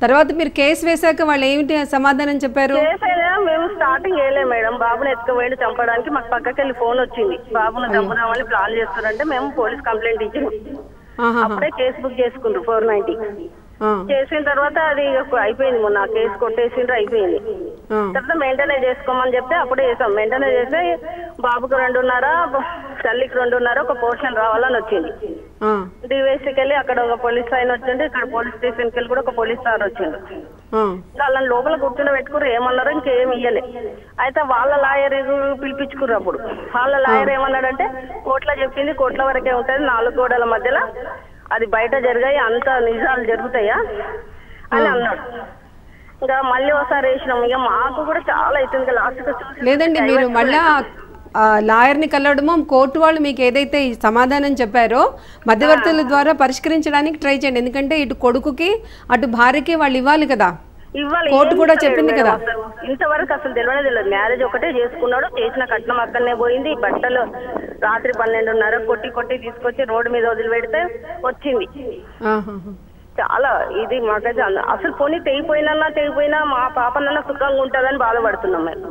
తర్వాత మీరు కేసు వేశాక వాళ్ళు ఏమిటి సమాధానం చెప్పారు చేసైనా మేము స్టార్టింగ్ వేయలేం మేడం బాబుని ఎత్తుకుపోయి చంపడానికి మాకు పక్కకి వెళ్ళి ఫోన్ వచ్చింది బాబుని చంపుదామని ప్లాన్ చేస్తున్నారంటే మేము పోలీస్ కంప్లైంట్ ఇచ్చినాం ఆహాహా. అప్పుడే కేసు బుక్ చేసుకుండ్రు ఫోర్ నైన్టీ ఆ, చేసిన తర్వాత అది ఇక అయిపోయింది మొన్న కేసు కొట్టేసిండ్రు అయిపోయింది ఆ. తర్వాత మెయింటైన్ చేసుకోమని చెప్తే అప్పుడే చేసాం మెయింటైన్ చేస్తే బాబుకు రెండున్నర తల్లికి రెండున్నర ఒక పోర్షన్ రావాలని వచ్చింది ఆ, డివైసీకి వెళ్ళి అక్కడ ఒక పోలీస్ ఆయన వచ్చిండు ఇక్కడ పోలీస్ స్టేషన్కి వెళ్ళి కూడా ఒక పోలీస్ సార్ వచ్చిండు ఆ. వాళ్ళని లోపల కూర్చుని పెట్టుకుర్రు ఏమన్నారు ఇంకేం ఇయ్యలే అయితే వాళ్ళ లాయర్ పిలిపించుకుర్రు అప్పుడు వాళ్ళ లాయర్ ఏమన్నాడంటే కోర్టులో చెప్పింది కోర్టుల వరకే ఉంటుంది నాలుగు గోడల మధ్యలో అది బయట జరిగాయి అంత నిజాలు జరుగుతాయా అని అన్నాడు ఇంకా మళ్ళీ ఒకసారి వేసినాం ఇక మాకు కూడా చాలా అవుతుంది ఇంకా లాస్ట్ లేదండి మీరు మళ్ళా ఆ లాయర్ని కలవడమో కోర్టు వాళ్ళు మీకు ఏదైతే ఈ సమాధానం చెప్పారో మధ్యవర్తుల ద్వారా పరిష్కరించడానికి ట్రై చేయండి ఎందుకంటే ఇటు కొడుకుకి అటు భార్యకి వాళ్ళు ఇవ్వాలి కదా ఇవ్వాలి కోర్టు ఏం కూడా ఇస్తలేడు చెప్పింది మేడం కదా. అసలు. ఇంతవరకు అసలు తెలియనే తెలియదు మ్యారేజ్ ఒకటే చేసుకున్నాడు చేసిన కట్నం అక్కడనే పోయింది బట్టలు రాత్రి పన్నెండున్నర కొట్టి కొట్టి తీసుకొచ్చి రోడ్డు మీద వదిలిపెడితే వచ్చింది ఆహాహా. చాలా ఇది మాకైతే అన్న- అసలు పోనీ తెగిపోయినా తెగిపోయినా మా పాపనన్నా సుఖంగా ఉంటుందని బాధపడుతున్నాం మేము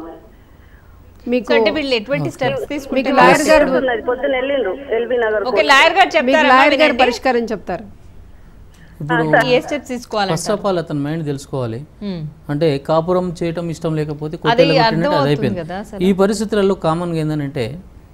మీకు సో అంటే వీళ్ళు ఎటువంటి స్టెప్స్ మీకు తీసుకుంటే లాయర్ గారు ఉన్నది పొద్దున్న వెళ్ళిండ్రు ఎల్బీ నగర్ ఓకే లాయర్ గారు మీకు చెప్తారా లాయర్ గారు పరిష్కారం చెప్తారు ఇప్పుడు ఏ స్టెప్స్ తీసుకోవాలంట ఫస్ట్ ఆఫ్ ఆల్ అతని మైండ్ తెలుసుకోవాలి అంటే కాపురం చేయటం ఇష్టం లేకపోతే అది కొత్తలో అర్థం పెట్టినట్టు అది అవుతుంది అయిపోయింది కదా అసలు. ఈ పరిస్థితులలో కామన్గా ఏంటంటే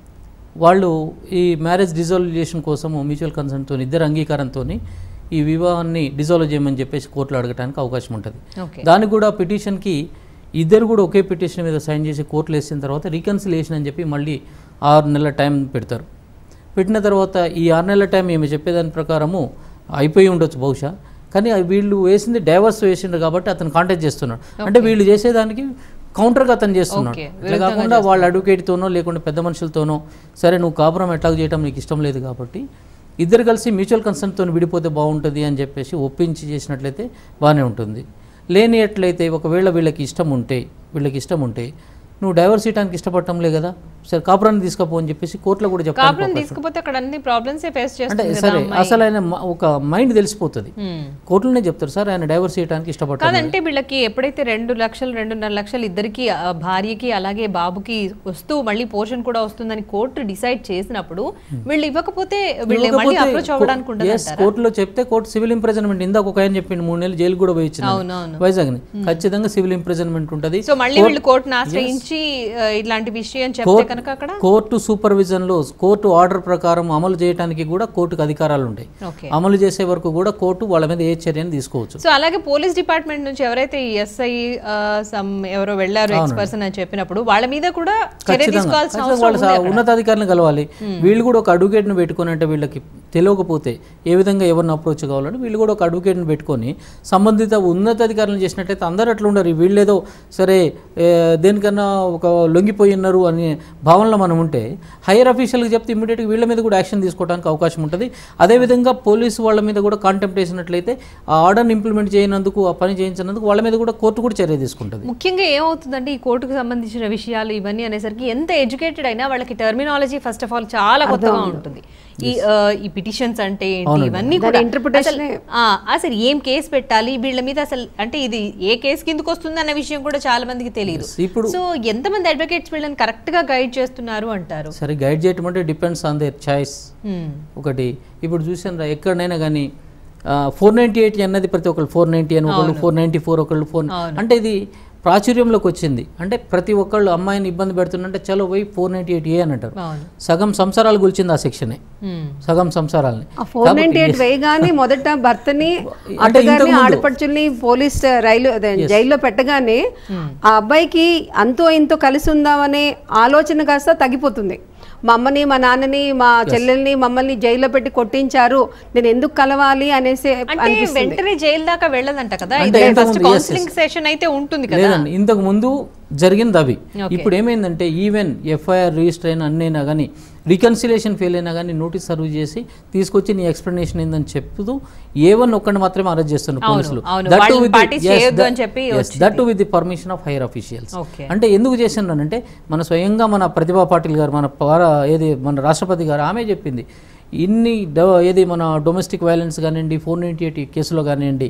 వాళ్ళు ఈ మ్యారేజ్ డిజాల్వేషన్ కోసము మ్యూచువల్ కన్సెంట్తో ఇద్దరు అంగీకారంతో ఈ వివాహాన్ని డిజాల్వ్ చేయమని చెప్పేసి కోర్టులో అడగడానికి అవకాశం ఉంటుంది ఓకే దానికి కూడా పిటిషన్కి ఇద్దరు కూడా ఒకే పిటిషన్ మీద సైన్ చేసి కోర్టులో వేసిన తర్వాత రీకన్సిలేషన్ అని చెప్పి మళ్ళీ ఆరు నెలల టైం పెడతారు పెట్టిన తర్వాత ఈ ఆరు నెలల టైం ఏమి చెప్పేదాని ప్రకారము అయిపోయి ఉండొచ్చు బహుశా కానీ అవి వీళ్ళు వేసింది డైవర్స్ వేసిండ్రు కాబట్టి అతను కాంటాక్ట్ చేస్తున్నాడు అంటే వీళ్ళు చేసేదానికి కౌంటర్గా అతను చేస్తున్నాడు Okay, ఇట్లా కాకుండా వాళ్ళ అడ్వకేట్తోనో లేకుంటే పెద్ద మనుషులతోనో సరే నువ్వు కాపురం ఎట్లా చేయటం నీకు ఇష్టం లేదు కాబట్టి ఇద్దరు కలిసి మ్యూచువల్ కన్సెంట్తో విడిపోతే బాగుంటుంది అని చెప్పేసి ఒప్పించి చేసినట్లయితే బాగానే ఉంటుంది లేని ఎట్లయితే ఒకవేళ వీళ్ళకి ఇష్టం ఉంటే వీళ్ళకి ఇష్టం ఉంటే నువ్వు డైవర్స్ చేయడానికి ఇష్టపడటంలే కదా సరే కాపురాన్ని తీసుకపో అని చెప్పేసి కోర్టులో కూడా చెప్పడానికి కాపురం అవకాశం తీసుకుపోతే అక్కడ అన్ని ప్రాబ్లమ్స్ ఫేస్ అంటే చేస్తుంది కదా సరే అమ్మాయి. అసలు ఆయన మ- ఒక మైండ్ తెలిసిపోతుంది Hmm. కోర్టులోనే చెప్తారు సార్ ఆయన డైవర్స్ చేయడానికి ఇష్టపడతారు కాదంటే వీళ్ళకి ఎప్పుడైతే రెండు లక్షలు రెండున్నర లక్షలు ఇద్దరికి ఆ, భార్యకి అలాగే బాబుకి వస్తూ మళ్ళీ పోర్షన్ కూడా వస్తుందని కోర్టు డిసైడ్ చేసినప్పుడు వీళ్ళు ఇవ్వకపోతే వీళ్ళు మళ్ళీ అప్రోచ్ అవ్వడానికి ఉండదు ఎస్ కోర్టులో చెప్తే కోర్టు సివిల్ ఇంప్రెజన్మెంట్ ఇందాక ఒక ఆయన చెప్పిండు మూడు నెలలు జైలు కూడా పోయి ఇచ్చినాడు. అవునవును. వైజాగ్ని ఖచ్చితంగా సివిల్ ఇంప్రెజన్మెంట్ ఉంటుంది సో మళ్ళీ వీళ్ళు కోర్టును ఆశ్రయించి ఆ, ఇట్లాంటి విషయం చెప్తే కనుక అక్కడ కోర్టు సూపర్విజన్ లో కోర్టు ఆర్డర్ ప్రకారం అమలు చేయడానికి కూడా కోర్టుకు అధికారాలు ఉంటాయి ఓకే అమలు చేసే వరకు కూడా కోర్టు వాళ్ళ మీద ఏ చర్యను తీసుకోవచ్చు సో అలాగే పోలీస్ డిపార్ట్మెంట్ నుంచి ఎవరైతే ఈ ఎస్ఐ సమ్ ఎవరో వెళ్ళారు ఎక్స్ పర్సన్ అని చెప్పినప్పుడు వాళ్ళ మీద కూడా చర్య ఖచ్చితంగా తీసుకోవాల్సిన ఖచ్చితంగా అవసరం వాళ్ళ ఉంది సా- అక్కడ. ఉన్నతాధికారులను కలవాలి వీళ్ళు కూడా ఒక అడ్వకేట్ని పెట్టుకొని అంటే వీళ్ళకి తెలియకపోతే ఏ విధంగా ఎవరిని అప్రోచ్ కావాలని వీళ్ళు కూడా ఒక అడ్వకేట్ని పెట్టుకొని సంబంధిత ఉన్నతాధికారులను చేసినట్టయితే అందరూ అట్లా ఉండరు వీళ్ళేదో సరే ఏ, దేనికన్నా ఒక లొంగిపోయి ఉన్నారు అనే భావనలో మనం ఉంటే హైయర్ అఫీషియల్కి చెప్తే ఇమ్మీడియట్గా వీళ్ళ మీద కూడా యాక్షన్ తీసుకోవడానికి అవకాశం ఉంటుంది అదేవిధంగా పోలీసు వాళ్ళ మీద కూడా కాంటెంప్ట్ చేసినట్లయితే ఆ ఆర్డర్ని ఇంప్లిమెంట్ చేయనందుకు ఆ పని చేయించినందుకు వాళ్ళ మీద కూడా కోర్టు కూడా చర్య తీసుకుంటుంది ముఖ్యంగా ఏమవుతుందంటే ఈ కోర్టుకు సంబంధించిన విషయాలు ఇవన్నీ అనేసరికి ఎంత ఎడ్యుకేటెడ్ అయినా వాళ్ళకి టర్మినాలజీ ఫస్ట్ ఆఫ్ ఆల్ చాలా కొత్తగా ఉంటుంది ఈ ఆ, ఈ పిటిషన్స్ అంటే ఏంటి ఇవన్నీ దాని కూడా interpretation అసలు- ఆ, అసలు ఏం కేసు పెట్టాలి వీళ్ళ మీద అసలు అంటే ఇది ఏ కేసు కిందకు వస్తుంది అన్న విషయం కూడా చాలా మందికి తెలియదు ఇప్పుడు సో ఎంతమంది అడ్వకేట్స్ వీళ్ళని కరెక్ట్ గా గైడ్ చేస్తున్నారు అంటారు సరే గైడ్ చేయటం అంటే depends on there choice Hmm. ఒకటి ఇప్పుడు చూసాను రా ఎక్కడైనా కానీ ఫోర్ నైంటీ ఎయిట్ అన్నది ప్రతి ఒక్కళ్ళు ఫోర్ నైంటీ అని ఒకళ్ళు ఫోర్ నైంటీ ఫోర్ ఒకళ్ళు ఫోర్ అంటే ఇది ప్రాచుర్యంలోకి వచ్చింది అంటే ప్రతి ఒక్కళ్ళు అమ్మాయిని ఇబ్బంది పెడుతుందంటే చలో పోయి ఫోర్ నైంటీ ఎయిట్ ఏ అని అంటారు అవును సగం సంసారాలు గుల్చింది ఆ సెక్షనే Hmm. సగం సంసారాల్ని ఆ ఫోర్ నైన్టీ ఎయిట్ వేయగానే మొదట భర్తని అంటే అత్తగారిని ఇంతకుముందు- ఆడపడుచుల్ని పోలీస్ రైలు అదే జైల్లో పెట్టగానే ఆ అబ్బాయికి అంతో ఇంతో కలిసి ఉందామనే ఆలోచన కాస్త తగ్గిపోతుంది మా అమ్మని మా నాన్నని మా చెల్లెల్ని మమ్మల్ని జైల్లో పెట్టి కొట్టించారు నేను ఎందుకు కలవాలి అనేసి అంటే అనిపిస్తుంది వెంటనే జైలు దాకా వెళ్ళదంట కదా అంటే ఇది ఇంతకు ఫస్ట్ ముందు- yes, కౌన్సిలింగ్ సెషన్ అయితే ఉంటుంది కదా లేదండి ఇంతకు ముందు జరిగింది అవి Okay. ఇప్పుడు ఏమైందంటే ఈవెన్ ఎఫ్ఐఆర్ రిజిస్టర్ అయిన అన్నైనా కానీ రికన్సిలేషన్ ఫెయిల్ అయినా కానీ నోటీస్ సర్వ్ చేసి తీసుకొచ్చి నీ ఎక్స్ప్లెనేషన్ ఏందని చెప్తూ ఏ వన్ ఒక్కడిని మాత్రమే అరెస్ట్ చేస్తున్నారు అవును, పోలీసులు అవును. వాళ్ళని parties చేయొద్దు అని చెప్పి వచ్చింది. That with the permission of higher officials Okay. అంటే ఎందుకు చేస్తున్నానంటే మన స్వయంగా మన ప్రతిభా పాటిల్ గారు మన పవర ఏది మన రాష్ట్రపతి గారు ఆమె చెప్పింది ఇన్ని డ- ఏది మన డొమెస్టిక్ వైలెన్స్ కానివ్వండి ఫోర్ నైంటీ ఎయిట్ కేసులో కానివ్వండి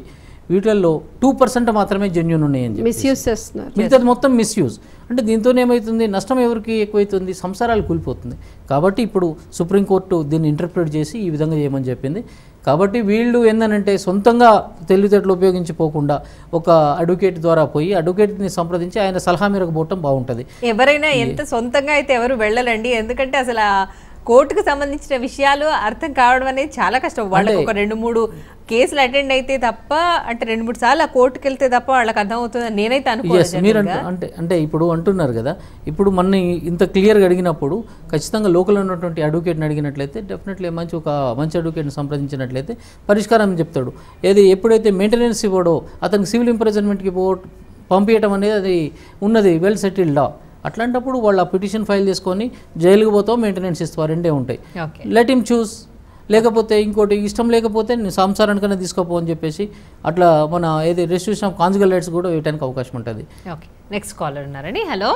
వీటిల్లో టూ పర్సెంట్ మాత్రమే జెన్యున్ ఉన్నాయని చెప్పి మిస్యూజ్ చేస్తున్నారు మిగతాది మొత్తం మిస్యూజ్ అంటే దీంతో ఏమవుతుంది నష్టం ఎవరికి ఎక్కువైతుంది సంసారాలు కూలిపోతుంది కాబట్టి ఇప్పుడు సుప్రీంకోర్టు దీన్ని ఇంటర్ప్రిట్ చేసి ఈ విధంగా చేయమని చెప్పింది కాబట్టి వీళ్ళు ఏందనంటే సొంతంగా తెలివితేటలు ఉపయోగించిపోకుండా ఒక అడ్వకేట్ ద్వారా పోయి అడ్వకేట్ని సంప్రదించి ఆయన సలహా మేరకు పోవటం బాగుంటుంది ఎవరైనా ఎంత సొంతంగా అయితే ఎవరు వెళ్ళరండి ఎందుకంటే అసలు ఆ కోర్టుకు సంబంధించిన విషయాలు అర్థం కావడం అనేది చాలా కష్టం వాళ్ళకి ఒక రెండు మూడు కేసులు అటెండ్ అయితే తప్ప అంటే రెండు మూడు సార్లు ఆ కోర్టుకి వెళ్తే తప్ప వాళ్ళకి అర్థం అవుతుందని నేనైతే ఎస్ మీరు అనుకోను అంటు- అంటే అంటే ఇప్పుడు అంటున్నారు కదా ఇప్పుడు మన ఇంత క్లియర్గా అడిగినప్పుడు ఖచ్చితంగా లోకల్ ఉన్నటువంటి అడ్వకేట్ని అడిగినట్లయితే డెఫినెట్లీ మంచి ఒక మంచి అడ్వకేట్ని సంప్రదించినట్లయితే పరిష్కారం చెప్తాడు ఏది ఎప్పుడైతే మెయింటెనెన్స్ ఇవ్వడో అతనికి సివిల్ ఇంప్రెజన్మెంట్కి పో పంపించడం అనేది అది ఉన్నది వెల్ సెటిల్డ్ లా అట్లాంటప్పుడు వాళ్ళు ఆ పిటిషన్ ఫైల్ చేసుకొని జైలుకి పోతావు మెయింటెనెన్స్ ఇస్తావు రెండే ఉంటాయి ఓకే లెట్ హిమ్ చూస్ లేకపోతే ఇంకోటి ఇష్టం లేకపోతే నేను సంసారానికైనా తీసుకోపో అని చెప్పేసి అట్లా మన ఏది రెస్ట్రిక్షన్ ఆఫ్ కాన్జుగల్ రైట్స్ కూడా వేయడానికి అవకాశం ఉంటుంది ఓకే నెక్స్ట్ కాలర్ ఉన్నారండి హలో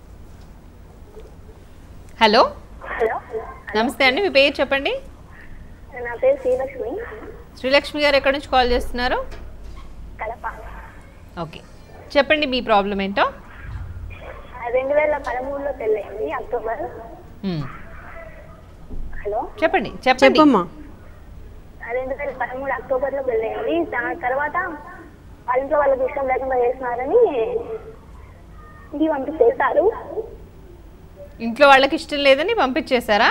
హలో హలో నమస్తే అండి మీ పేరు చెప్పండి నా పేరు శ్రీలక్ష్మి శ్రీలక్ష్మి గారు ఎక్కడి నుంచి కాల్ చేస్తున్నారు కడప ఓకే చెప్పండి మీ ప్రాబ్లం ఏంటో రెండు వేల పదమూడులో పెళ్ళైంది అక్టోబర్ మ్మ్. హలో చెప్పండి చెప్పండి చెప్పమ్మా రెండు వేల పదమూడు అక్టోబర్లో పెళ్ళైంది దాని తర్వాత వాళ్ళ ఇంట్లో వాళ్ళకి ఇష్టం లేకుండా చేస్తున్నారని ఇంటికి పంపించేశారు ఇంట్లో వాళ్ళకి ఇష్టం లేదని పంపించేశారా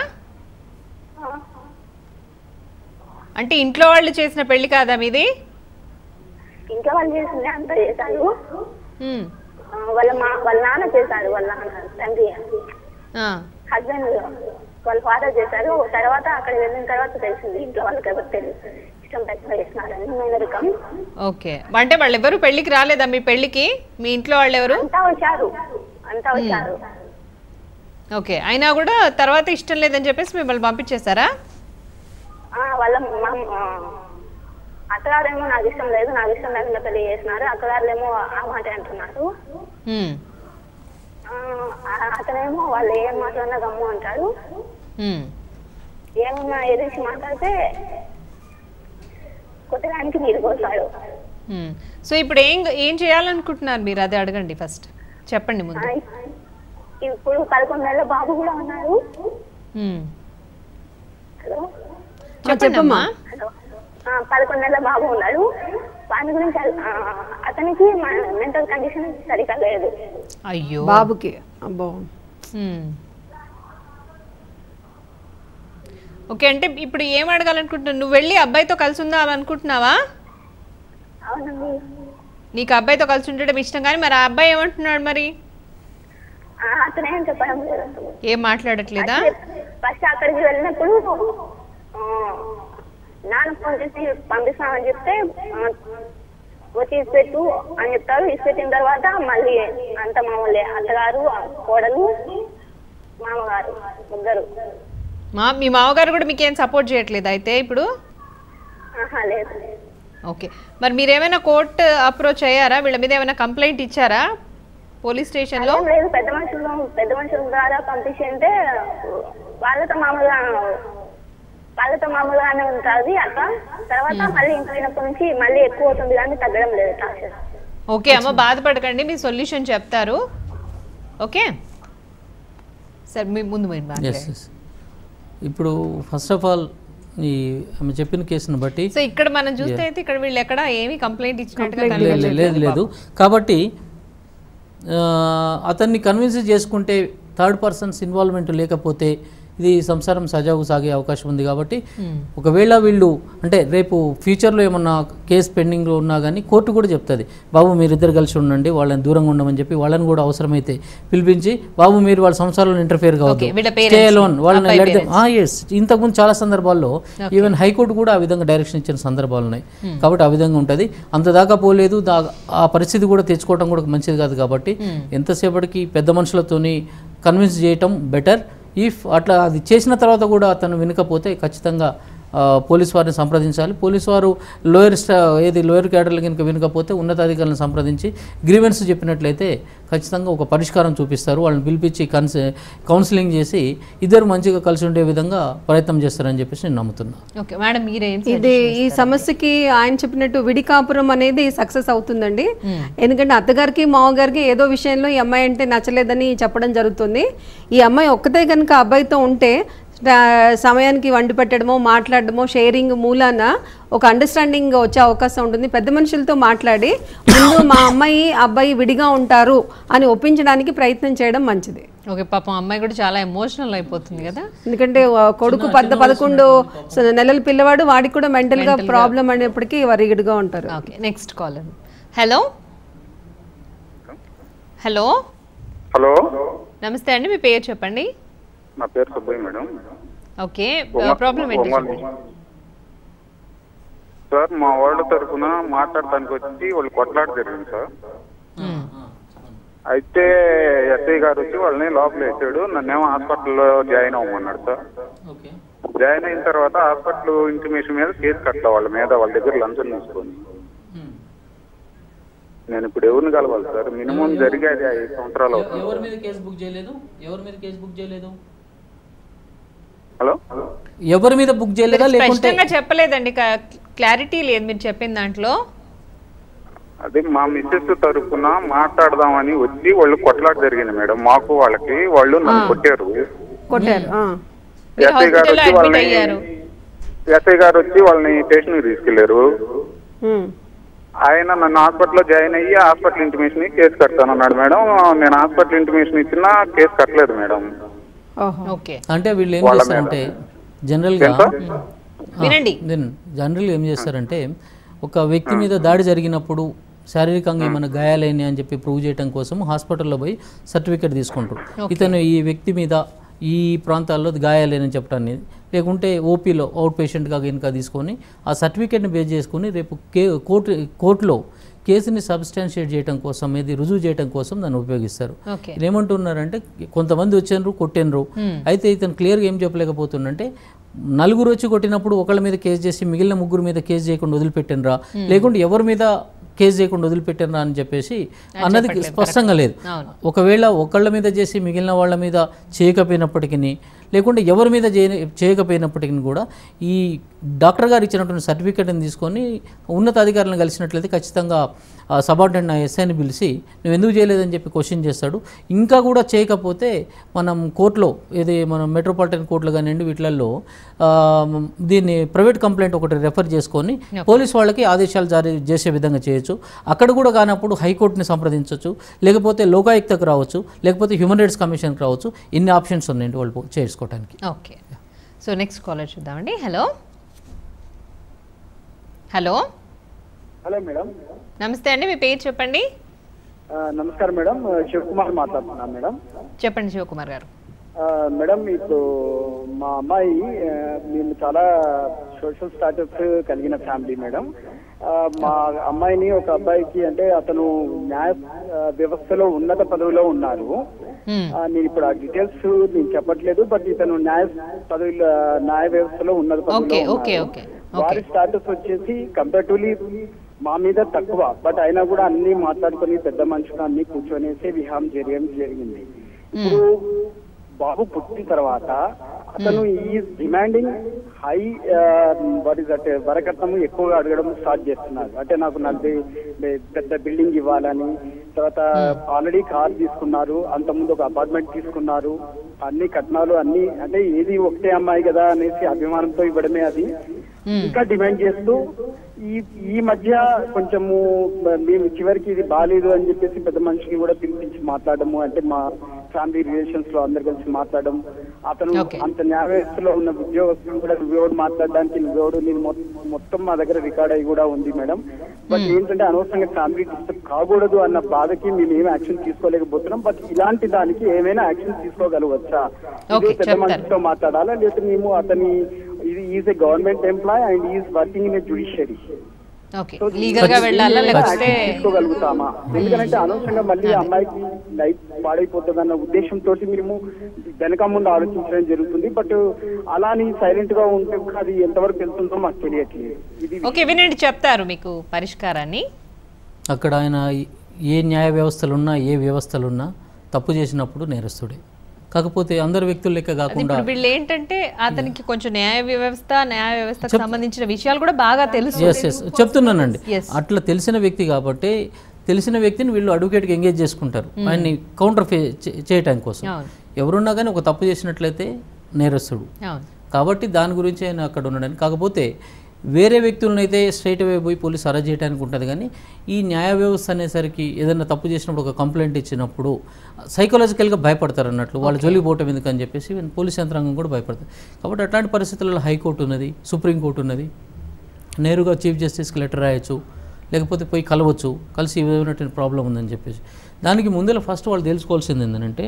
అంటే ఇంట్లో వాళ్ళు చేసిన పెళ్లి కాదా మీది ఇంట్లో వాళ్ళు చేసింది అంతా చేశారు మ్మ్. ఆ, వాళ్ళ మా వాళ్ళ నాన్న చేశారు వాళ్ళ నాన్న తండ్రి ఆ. హస్బెండ్ వాళ్ళ ఫాదర్ చేశారు తర్వాత అక్కడ వెళ్ళిన తర్వాత తెలిసింది ఇంట్లో వాళ్ళకి ఎవరు తెలియదు ఇష్టం లేకుండా చేస్తున్నారని మేనరికం ఓకే అంటే వాళ్ళు ఎవరు పెళ్లికి రాలేదా మీ పెళ్లికి మీ ఇంట్లో వాళ్ళు ఎవరు అంతా వచ్చారు అంతా వచ్చారు ఓకే అయినా కూడా తర్వాత ఇష్టం లేదని చెప్పేసి మిమ్మల్ని పంపించేశారా ఆ, వాళ్ళ మా ఆ, అత్తగారేమో నాకు ఇష్టం లేదు నాకు ఇష్టం లేకుండా పెళ్లి చేసినారు అత్తగారులేమో ఆ మాట అంటున్నారు మ్మ్. ఆ, ఆ- అతనేమో వాళ్ళు ఏం మాట్లాడినా గమ్ము అంటారు మ్మ్. ఏమన్నా ఎదిరించి మాట్లాడితే కొట్టడానికి నీరు పోస్తాడు మ్మ్. సో ఇప్పుడు ఏం ఏం చేయాలనుకుంటున్నారు మీరు అది అడగండి ఫస్ట్ చెప్పండి ఆ, ముందు ఇప్పుడు పదకొండు నెలల బాబు కూడా ఉన్నారు మ్మ్. హలో చెప్పండి అమ్మా హలో ఆ, పదకొండు నెలల బాబు ఉన్నాడు వాని గురించి ఆ, అతనికి మెంటల్ కండిషన్ సరిగా లేదు అయ్యో బాబుకి అబ్బో మ్మ్. ఓకే అంటే ఇప్పుడు ఏం అడగాలనుకుంటున్నావు నువ్వు వెళ్ళి అబ్బాయితో కలిసి ఉందాం అనుకుంటున్నావా అవునండి నీకు అబ్బాయితో కలిసి ఉండడం ఇష్టం కానీ మరి ఆ అబ్బాయి ఏమంటున్నాడు మరి ఆ, అతనేం చెప్పడం లేదు అసలు ఏం మాట్లాడట్లేదా ఫస్ట్ అక్కడికి వెళ్ళినప్పుడు ఆ, నాన్న ఫోన్ చేసి పంపిస్తామని చెప్తే ఆ, వచ్చి ఇసిపెట్టు అని చెప్తారు ఇసిపెట్టిన తర్వాత మళ్ళీ అంత మామూలే అత్తగారు ఆ కోడలు మామగారు ముగ్గురు మా మీ మామగారు కూడా మీకేం సపోర్ట్ చేయట్లేదు అయితే ఇప్పుడు ఆహా లేదు ఓకే మరి మీరు ఏమైనా కోర్టు అప్రోచ్ అయ్యారా వీళ్ళ మీద ఏమైనా కంప్లైంట్ ఇచ్చారా పోలీస్ స్టేషన్లో అదేం లేదు పెద్ద మనుషులు పెద్ద మనుషుల ద్వారా పంపించింటే వాళ్ళతో మామూలుగా వాళ్ళతో మామూలుగానే ఉంటుంది అక్క తర్వాత మళ్ళీ ఇంట్లో అయినప్పటి నుంచి మళ్ళీ ఎక్కువ అవుతుంది కానీ తగ్గడం లేదు టార్చర్ ఓకే అమ్మ బాధపడకండి మీ సొల్యూషన్ చెప్తారు ఓకే సరే మీ ముందు మీరు ఎస్ మాట్లాడండి ఎస్ ఇప్పుడు ఫస్ట్ ఆఫ్ ఆల్ ఈ ఆమె చెప్పిన కేసును బట్టి సో ఇక్కడ మనం చూస్తే అయితే ఇక్కడ వీళ్ళు ఎక్కడ ఏమీ కంప్లైంట్ ఇచ్చినట్టుగా లే- లే- కనిపించట్లేదు లేదు లేదు కాబట్టి ఆ, అతన్ని కన్విన్స్ చేసుకుంటే థర్డ్ పర్సన్స్ ఇన్వాల్వ్మెంట్ లేకపోతే ఇది సంసారం సజావు సాగే అవకాశం ఉంది కాబట్టి ఒకవేళ వీళ్ళు అంటే రేపు ఫ్యూచర్లో ఏమన్నా కేసు పెండింగ్లో ఉన్నా కానీ కోర్టు కూడా చెప్తుంది బాబు మీరిద్దరు కలిసి ఉండండి వాళ్ళని దూరంగా ఉండమని చెప్పి వాళ్ళని కూడా అవసరమైతే పిలిపించి బాబు మీరు వాళ్ళ సంసారంలో ఇంటర్ఫియర్ కావద్దు Okay, వీళ్ళ స్టే parents అలోన్ ని, వాళ్ళని అబ్బాయి let them- ఆ ఎస్ ఇంతకుముందు చాలా సందర్భాల్లో ఈవెన్ హైకోర్టు కూడా ఆ విధంగా డైరెక్షన్ ఇచ్చిన సందర్భాలు ఉన్నాయి కాబట్టి ఆ విధంగా ఉంటుంది అంత దాకా పోలేదు దా ఆ పరిస్థితి కూడా తెచ్చుకోవడం కూడా మంచిది కాదు కాబట్టి ఎంతసేపటికి పెద్ద మనుషులతోని కన్విన్స్ చేయటం బెటర్ ఇఫ్ అట్లా అది చేసిన తర్వాత కూడా అతను వినకపోతే ఖచ్చితంగా ఆ, పోలీస్ వారిని సంప్రదించాలి పోలీస్ వారు లోయర్ స్టా ఏది లోయర్ క్యాడర్లు కనుక వినకపోతే ఉన్నతాధికారులను సంప్రదించి గ్రీవెన్స్ చెప్పినట్లయితే ఖచ్చితంగా ఒక పరిష్కారం చూపిస్తారు వాళ్ళని పిలిపించి కన్స్ కౌన్సిలింగ్ చేసి ఇద్దరు మంచిగా కలిసి ఉండే విధంగా ప్రయత్నం చేస్తారని చెప్పేసి నేను నమ్ముతున్నాను ఓకే మేడం మీరేం ఇది ఈ సమస్యకి ఆయన చెప్పినట్టు విడికాపురం అనేది సక్సెస్ అవుతుందండి ఎందుకంటే అత్తగారికి మామగారికి ఏదో విషయంలో ఈ అమ్మాయి అంటే నచ్చలేదని చెప్పడం జరుగుతుంది ఈ అమ్మాయి ఒక్కతే కనుక అబ్బాయితో ఉంటే ఆ, సమయానికి వండి పెట్టడమో మాట్లాడడమో షేరింగ్ మూలాన ఒక అండర్స్టాండింగ్ వచ్చే అవకాశం ఉంటుంది పెద్ద మనుషులతో మాట్లాడి ముందు మా అమ్మాయి అబ్బాయి విడిగా ఉంటారు అని ఒప్పించడానికి ప్రయత్నం చేయడం మంచిది ఓకే పాపం అమ్మాయి కూడా చాలా ఎమోషనల్ అయిపోతుంది కదా ఎందుకంటే ఆ, కొడుకు పద్ద పదకొండు స- నెలల పిల్లవాడు వాడికి కూడా మెంటల్ గా ప్రాబ్లం అనేప్పటికీ వరిగిడిగా ఉంటారు okay next call hello hello hello నమస్తే అండి మీ పేరు చెప్పండి నా పేరు సుబ్బయ్య మేడం ఓకే ఒంగ- ప్రాబ్లం ఏంటి ఒంగోలు చెప్పండి. సార్ మా వాళ్ళ తరఫున మాట్లాడటానికి వచ్చి వాళ్ళు కొట్లాట జరిగింది సార్ మ్మ్. అయితే ఎస్ఐ గారు వచ్చి వాళ్ళని లోపల వేసాడు నన్నేమో హాస్పిటల్లో జాయిన్ అవ్వమన్నాడు సార్ ఓకే జాయిన్ అయిన తర్వాత హాస్పిటల్ ఇంటిమేషన్ మీద కేసు కట్టాలి వాళ్ళ మీద వాళ్ళ దగ్గర లంచం తీసుకొని నేను ఇప్పుడు ఎవరిని కలవాలి సార్ మినిమం జరిగేది ఐదు సంవత్సరాలు అవుతుంది ఎవరి మీద కేసు బుక్ చేయలేదు ఎవరి మీద కేసు బుక్ చేయలేదు హలో ఎవరి మీద బుక్ చేయలేదా లేకుంటే స్పష్టంగా చెప్పలేదండి క్లారిటీ లేదు మీరు చెప్పిన దాంట్లో అదే మా మిస్సెస్ తరఫున మాట్లాడదామని వచ్చి వాళ్ళు కొట్లాట జరిగింది మేడం మాకు వాళ్ళకి వాళ్ళు నన్ను కొట్టారు కొట్టారు ఆ. మీరు ఎస్ఐ గారు హాస్పిటల్లో వచ్చి అడ్మిట్ వాళ్ళని అయ్యారు ఎస్ఐ గారు వచ్చి వాళ్ళని స్టేషన్కి తీసుకెళ్లారు ఉమ్. ఆయన నన్ను హాస్పిటల్లో జాయిన్ అయ్యి హాస్పిటల్ ఇంటిమేషన్ కేసు కడతానన్నాడు మేడం నేను హాస్పిటల్ ఇంటిమేషన్ ఇచ్చినా కేసు కట్టలేదు మేడం ఓహో ఓకే అంటే వీళ్ళు ఏం వాళ్ళ మీద. చేస్తారంటే జనరల్గా ఎంత? వినండి దెన్ జనరల్గా ఏం చేస్తారంటే ఒక వ్యక్తి మీద దాడి జరిగినప్పుడు శారీరకంగా ఏమైనా గాయాలైనాయి అని చెప్పి ప్రూవ్ చేయడం కోసం హాస్పిటల్లో పోయి సర్టిఫికేట్ తీసుకుంటారు ఇతను ఈ వ్యక్తి మీద ఈ ప్రాంతాల్లో గాయాలేనని చెప్పడాన్ని లేకుంటే ఓపీలో అవుట్ పేషెంట్గా కనుక తీసుకొని ఆ సర్టిఫికేట్ని బేస్ చేసుకొని రేపు కే కోర్టు కోర్టులో కేసుని సబ్స్టాన్షియేట్ చేయడం కోసం ఇది రుజువు చేయడం కోసం దాన్ని ఉపయోగిస్తారు ఓకే ఈయన ఏమంటున్నారంటే కొంతమంది వచ్చిండ్రు కొట్టినరు అయితే ఇతను క్లియర్గా ఏం చెప్పలేకపోతుండంటే నలుగురు వచ్చి కొట్టినప్పుడు ఒకళ్ళ మీద కేసు చేసి మిగిలిన ముగ్గురు మీద కేసు చేయకుండా వదిలిపెట్టినరా లేకుంటే ఎవరి మీద కేసు చేయకుండా వదిలిపెట్టినరా అని చెప్పేసి అన్నది స్పష్టంగా లేదు అవును. ఒకవేళ ఒకళ్ళ మీద చేసి మిగిలిన వాళ్ళ మీద చేయకపోయినప్పటికీ లేకుంటే ఎవరి మీద చేయ చేయకపోయినప్పటికీ కూడా ఈ డాక్టర్ గారు ఇచ్చినటువంటి సర్టిఫికేట్ని తీసుకొని ఉన్నతాధికారులను కలిసినట్లయితే ఖచ్చితంగా సబార్డినేట్ నా ఎస్ఐని పిలిచి నువ్వు ఎందుకు చేయలేదని చెప్పి క్వశ్చన్ చేస్తాడు ఇంకా కూడా చేయకపోతే మనం కోర్టులో ఇది మనం మెట్రోపాలిటన్ కోర్టులో కానివ్వండి వీటిలలో ఆ, దీన్ని ప్రైవేట్ కంప్లైంట్ ఒకటి రెఫర్ చేసుకొని పోలీస్ వాళ్ళకి ఆదేశాలు జారీ చేసే విధంగా చేయొచ్చు అక్కడ కూడా కానప్పుడు హైకోర్టుని సంప్రదించవచ్చు లేకపోతే లోకాయుక్తకు రావచ్చు లేకపోతే హ్యూమన్ రైట్స్ కమిషన్కి రావచ్చు ఇన్ని ఆప్షన్స్ ఉన్నాయండి వాళ్ళు చేసుకోవడానికి ఓకే సో నెక్స్ట్ కాలర్ చూద్దామండి హలో హలో హలో మేడం నమస్తే అండి మీ పేరు చెప్పండి ఆ, నమస్కారం మేడం శివకుమార్ మాట్లాడుతున్నాను మేడం చెప్పండి శివకుమార్ గారు ఆ, మేడం ఇప్పుడు మా అమ్మాయి ఆ, మేము చాలా సోషల్ స్టాటస్ కలిగిన ఫ్యామిలీ మేడం ఆ, మా అమ్మాయిని ఒక అబ్బాయికి అంటే అతను న్యాయ ఆ, వ్యవస్థలో ఉన్నత పదవిలో ఉన్నారు మ్మ్. ఆ, నేను ఇప్పుడు ఆ డీటెయిల్స్ నేను చెప్పట్లేదు బట్ ఇతను న్యాయ పదవిలో న్యాయ వ్యవస్థలో ఉన్నత పదవిలో ఓకే, ఓకే, ఉన్నారు. ఓకే, వారి స్టాటస్ వచ్చేసి కంపారిటివ్లీ మా మీద తక్కువ బట్ అయినా కూడా అన్ని మాట్లాడుకొని పెద్ద మనుషులు అన్ని కూర్చొనేసి విహారం చేయడం జరిగింది ఇప్పుడు బాబు పుట్టిన తర్వాత అతను ఈ డిమాండింగ్ హై వాట్ ఇస్ అంటే వరకట్నం ఎక్కువగా అడగడం స్టార్ట్ చేస్తున్నారు అంటే నాకు నలభై పెద్ద బిల్డింగ్ ఇవ్వాలని తర్వాత ఆల్రెడీ కార్ తీసుకున్నారు అంతకుముందు ఒక అపార్ట్మెంట్ తీసుకున్నారు అన్ని కట్నాలు అన్ని అంటే ఏది ఒకటే అమ్మాయి కదా అనేసి అభిమానంతో ఇవ్వడమే అది ఇంకా డిమాండ్ చేస్తూ ఈ ఈ మధ్య కొంచెము మ- మేము చివరికి ఇది బాగాలేదు అని చెప్పేసి పెద్ద మనిషిని కూడా పిలిపించి మాట్లాడము అంటే మా ఫ్యామిలీ రిలేషన్స్ లో అందరు కలిసి మాట్లాడడం అతను Okay. అంత న్యాయ వ్యవస్థలో ఉన్న ఉద్యోగస్తులు కూడా నువ్వెవడు మాట్లాడడానికి నువ్వెవడు నేను మొ- మొత్తం మా దగ్గర రికార్డ్ అయి కూడా ఉంది మేడం బట్ ఏంటంటే అనవసరంగా ఫ్యామిలీ డిస్టర్బ్ కాకూడదు అన్న బాధకి మేము ఏమి యాక్షన్ తీసుకోలేకపోతున్నాం బట్ ఇలాంటి దానికి ఏమైనా యాక్షన్ తీసుకోగలవచ్చా ఇది Okay, పెద్ద చెప్తాను. మనిషితో మాట్లాడాలా లేకపోతే మేము అతని ఇది is a government employee and is working in a judiciary okay legal గా వెళ్ళాలా లేకపోతే తీసుకోగలుగుతామా ఎందుకంటే అనవసరంగా మళ్ళీ ఆ అమ్మాయికి లైఫ్ పాడైపోతుంది అన్న ఉద్దేశంతో మేము వెనక ముందు ఆలోచించడం జరుగుతుంది బట్ అలాని సైలెంట్ గా ఉంటే కూడా అది ఎంతవరకు వెళ్తుందో మాకు తెలియట్లేదు ఇది ఓకే వినండి చెప్తారు మీకు పరిష్కారాన్ని అక్కడ ఆయన ఏ న్యాయ వ్యవస్థలున్నా ఏ వ్యవస్థలున్నా తప్పు చేసినప్పుడు నేరస్తుడే కాకపోతే అందరు వ్యక్తుల లెక్క అది కాకుండా ఇప్పుడు వీళ్ళు ఏంటంటే అతనికి కొంచెం న్యాయ వ్యవస్థ న్యాయ వ్యవస్థకు సంబంధించిన విషయాలు కూడా బాగా తెలుసు ఎస్ ఎస్ చెప్తున్నానండి Yes. అట్లా తెలిసిన వ్యక్తి కాబట్టి తెలిసిన వ్యక్తిని వీళ్ళు అడ్వకేట్కి ఎంగేజ్ చేసుకుంటారు ఆయన్ని కౌంటర్ ఫే చే- చేయటానికి కోసం అవును. ఎవరున్నా కానీ ఒక తప్పు చేసినట్లయితే నేరస్తుడు అవును కాబట్టి దాని గురించి ఆయన అక్కడ ఉండడానికి కాకపోతే వేరే వ్యక్తులను అయితే స్ట్రైట్ అవే పోయి పోలీసు అరెస్ట్ చేయడానికి ఉంటుంది కానీ ఈ న్యాయ వ్యవస్థ అనేసరికి ఏదైనా తప్పు చేసినప్పుడు ఒక కంప్లైంట్ ఇచ్చినప్పుడు సైకలాజికల్గా భయపడతారు అన్నట్లు వాళ్ళు జోలికి పోవటం ఎందుకని చెప్పేసి ఈవెన్ పోలీస్ యంత్రాంగం కూడా భయపడతారు కాబట్టి అట్లాంటి పరిస్థితులలో హైకోర్టు ఉన్నది సుప్రీంకోర్టు ఉన్నది నేరుగా చీఫ్ జస్టిస్కి లెటర్ రాయొచ్చు లేకపోతే పోయి కలవచ్చు కలిసి ఈ విధమైనటువంటి ప్రాబ్లం ఉందని చెప్పేసి దానికి ముందర ఫస్ట్ వాళ్ళు తెలుసుకోవాల్సింది ఏంటంటే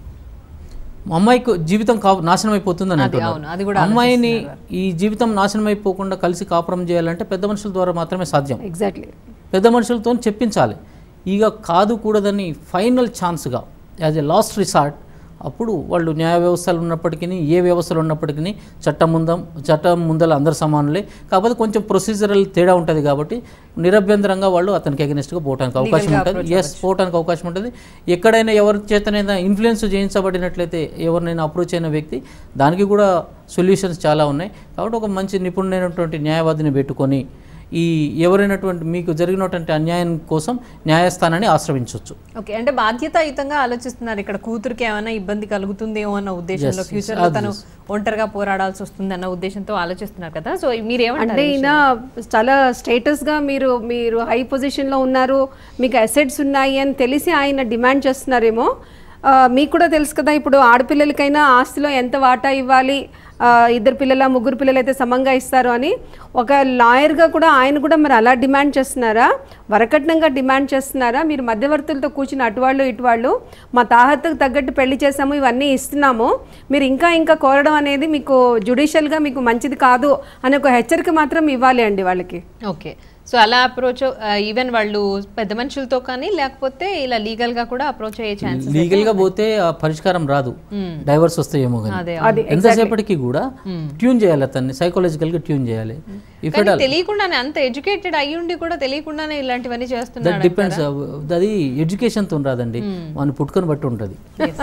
అమ్మాయికి జీవితం కా నాశనం అయిపోతుందని అది అవును, అది అంటున్నారు కూడా అమ్మాయిని ఈ జీవితం నాశనం అయిపోకుండా కలిసి కాపురం చేయాలంటే పెద్ద మనుషుల ద్వారా మాత్రమే సాధ్యం ఎగ్జాక్ట్లీ పెద్ద మనుషులతో చెప్పించాలి ఇక కాదు కూడదని ఫైనల్ ఛాన్స్గా యాజ్ ఎ లాస్ట్ రిసార్ట్ అప్పుడు వాళ్ళు న్యాయ వ్యవస్థలు ఉన్నప్పటికీ ఏ వ్యవస్థలు ఉన్నప్పటికీ చట్టం ముందం చట్టం ముందల అందరు సమానులే కాకపోతే కొంచెం ప్రొసీజరల్ తేడా ఉంటుంది కాబట్టి నిరభ్యంతరంగా వాళ్ళు అతనికి అగెనిస్ట్గా పోవడానికి అవకాశం Legal గా ఉంటుంది ఎస్ పోవడానికి అవకాశం ఉంటుంది ఎక్కడైనా ఎవరి చేతనైనా ఇన్ఫ్లుయెన్స్ చేయించబడినట్లయితే ఎవరినైనా అప్రోచ్ అయిన వ్యక్తి దానికి కూడా సొల్యూషన్స్ చాలా ఉన్నాయి కాబట్టి ఒక మంచి నిపుణుడైనటువంటి న్యాయవాదిని పెట్టుకొని ఈ ఎవరైనటువంటి మీకు జరిగినటువంటి అన్యాయం కోసం న్యాయస్థానాన్ని ఆశ్రయించవచ్చు ఓకే అంటే బాధ్యతాయుతంగా ఆలోచిస్తున్నారు ఇక్కడ కూతురికి ఏమైనా ఇబ్బంది కలుగుతుందేమో అన్న ఉద్దేశంలో Yes, ఫ్యూచర్ yes, లో అది తను yes. ఒంటరిగా పోరాడాల్సి వస్తుంది అన్న ఉద్దేశంతో ఆలోచిస్తున్నారు కదా సో అంటే మీరేమంటారు ఈయన చాలా స్టేటస్గా మీరు మీరు హై పొజిషన్లో ఉన్నారు మీకు అసెట్స్ ఉన్నాయి అని తెలిసి ఆయన డిమాండ్ చేస్తున్నారేమో ఆ, మీకు కూడా తెలుసు కదా ఇప్పుడు ఆడపిల్లలకైనా ఆస్తిలో ఎంత వాటా ఇవ్వాలి ఆ, ఇద్దరు పిల్లల ముగ్గురు పిల్లలు అయితే సమంగా ఇస్తారు అని ఒక లాయర్గా కూడా ఆయన కూడా మరి అలా డిమాండ్ చేస్తున్నారా వరకట్నంగా డిమాండ్ చేస్తున్నారా మీరు మధ్యవర్తులతో కూర్చుని అటువాళ్ళు ఇటువాళ్ళు మా తాహతకు తగ్గట్టు పెళ్లి చేసాము ఇవన్నీ ఇస్తున్నాము మీరు ఇంకా ఇంకా కోరడం అనేది మీకు జుడిషియల్గా మీకు మంచిది కాదు అనే ఒక హెచ్చరిక మాత్రం ఇవ్వాలి అండి వాళ్ళకి ఓకే సో అలా అప్రోచ్ ఈవెన్ వాళ్ళు పెద్ద మనుషులతో కానీ లేకపోతే ఇలా లీగల్ గా కూడా అప్రోచ్ అయ్యే ఛాన్సెస్ లీగల్గా పోతే ఆ పరిష్కారం రాదు డైవర్స్ వస్తాయేమో అదే, కానీ ఎంతసేపటికి కూడా ట్యూన్ చేయాలి అతన్ని సైకలాజికల్గా ట్యూన్ చేయాలి ఇఫ్ కానీ తెలియకుండానే అంత ఎడ్యుకేటెడ్ అయ్యి ఉండి కూడా తెలియకుండానే ఇలాంటివన్నీ దట్ చేస్తున్నాడు డిపెండ్స్ అది ఎడ్యుకేషన్తో రాదండి వాడిని పుట్టుకొని బట్టి ఉంటుంది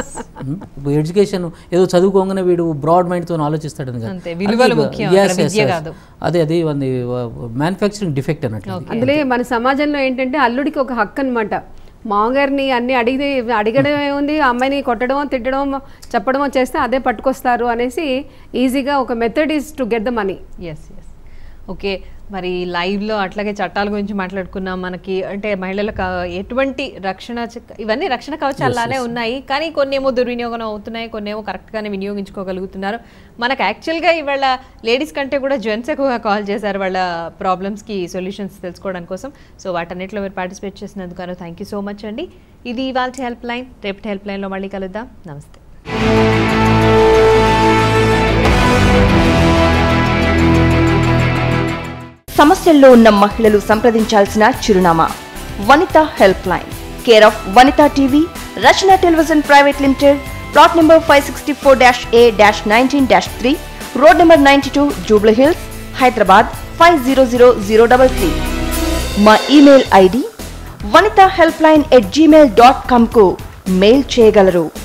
ఇప్పుడు ఎడ్యుకేషన్ ఏదో చదువుకోగానే వీడు బ్రాడ్ మైండ్తో ఆలోచిస్తాడని కాదు. అంతే, విలువలు అది ముఖ్యం, yes, అక్కడ yes, విద్య yes. కాదు. అదే అది మ్యానుఫ్యాక్చరింగ్ డిఫెక్ట్ అన్నట్లు అది. అందులో మన సమాజంలో ఏంటంటే అల్లుడికి ఒక హక్కు అనమాట మామగారిని అన్ని అడిగి అడగడం ఏముంది ఆ అమ్మాయిని కొట్టడమో తిట్టడమో చెప్పడమో చేస్తే అదే పట్టుకొస్తారు అనేసి ఈజీగా ఒక method is to get the money yes yes okay మరి లైవ్లో అట్లాగే చట్టాల గురించి మాట్లాడుకున్నాం మనకి అంటే మహిళలకు ఆ ఎటువంటి రక్షణ చ- ఇవన్నీ రక్షణ కవచాలానే ఉన్నాయి కానీ కొన్ని ఏమో దుర్వినియోగం అవుతున్నాయి కొన్ని ఏమో కరెక్ట్గానే వినియోగించుకోగలుగుతున్నారు మనకు యాక్చువల్గా ఇవాళ లేడీస్ కంటే కూడా జెంట్స్ ఎక్కువగా కాల్ చేశారు వాళ్ళ ప్రాబ్లమ్స్కి సొల్యూషన్స్ తెలుసుకోవడం కోసం సో వాటన్నిటిలో మీరు పార్టిసిపేట్ చేసినందుకు థ్యాంక్ యూ సో మచ్ అండి ఇది ఇవాళ హెల్ప్ లైన్ రేపటి హెల్ప్ లైన్లో మళ్ళీ కలుద్దాం నమస్తే సమస్యల్లో ఉన్న మహిళలు సంప్రదించాల్సిన చిరునామా Vanitha help line care of Vanitha TV Rachana television private limited plot number five sixty four dash A dash nineteen dash three road number ninety two Jubilee Hills Hyderabad five zero zero zero double three మా email ID Vanitha help line at Gmail dot కామ్కు mail చేయగలరు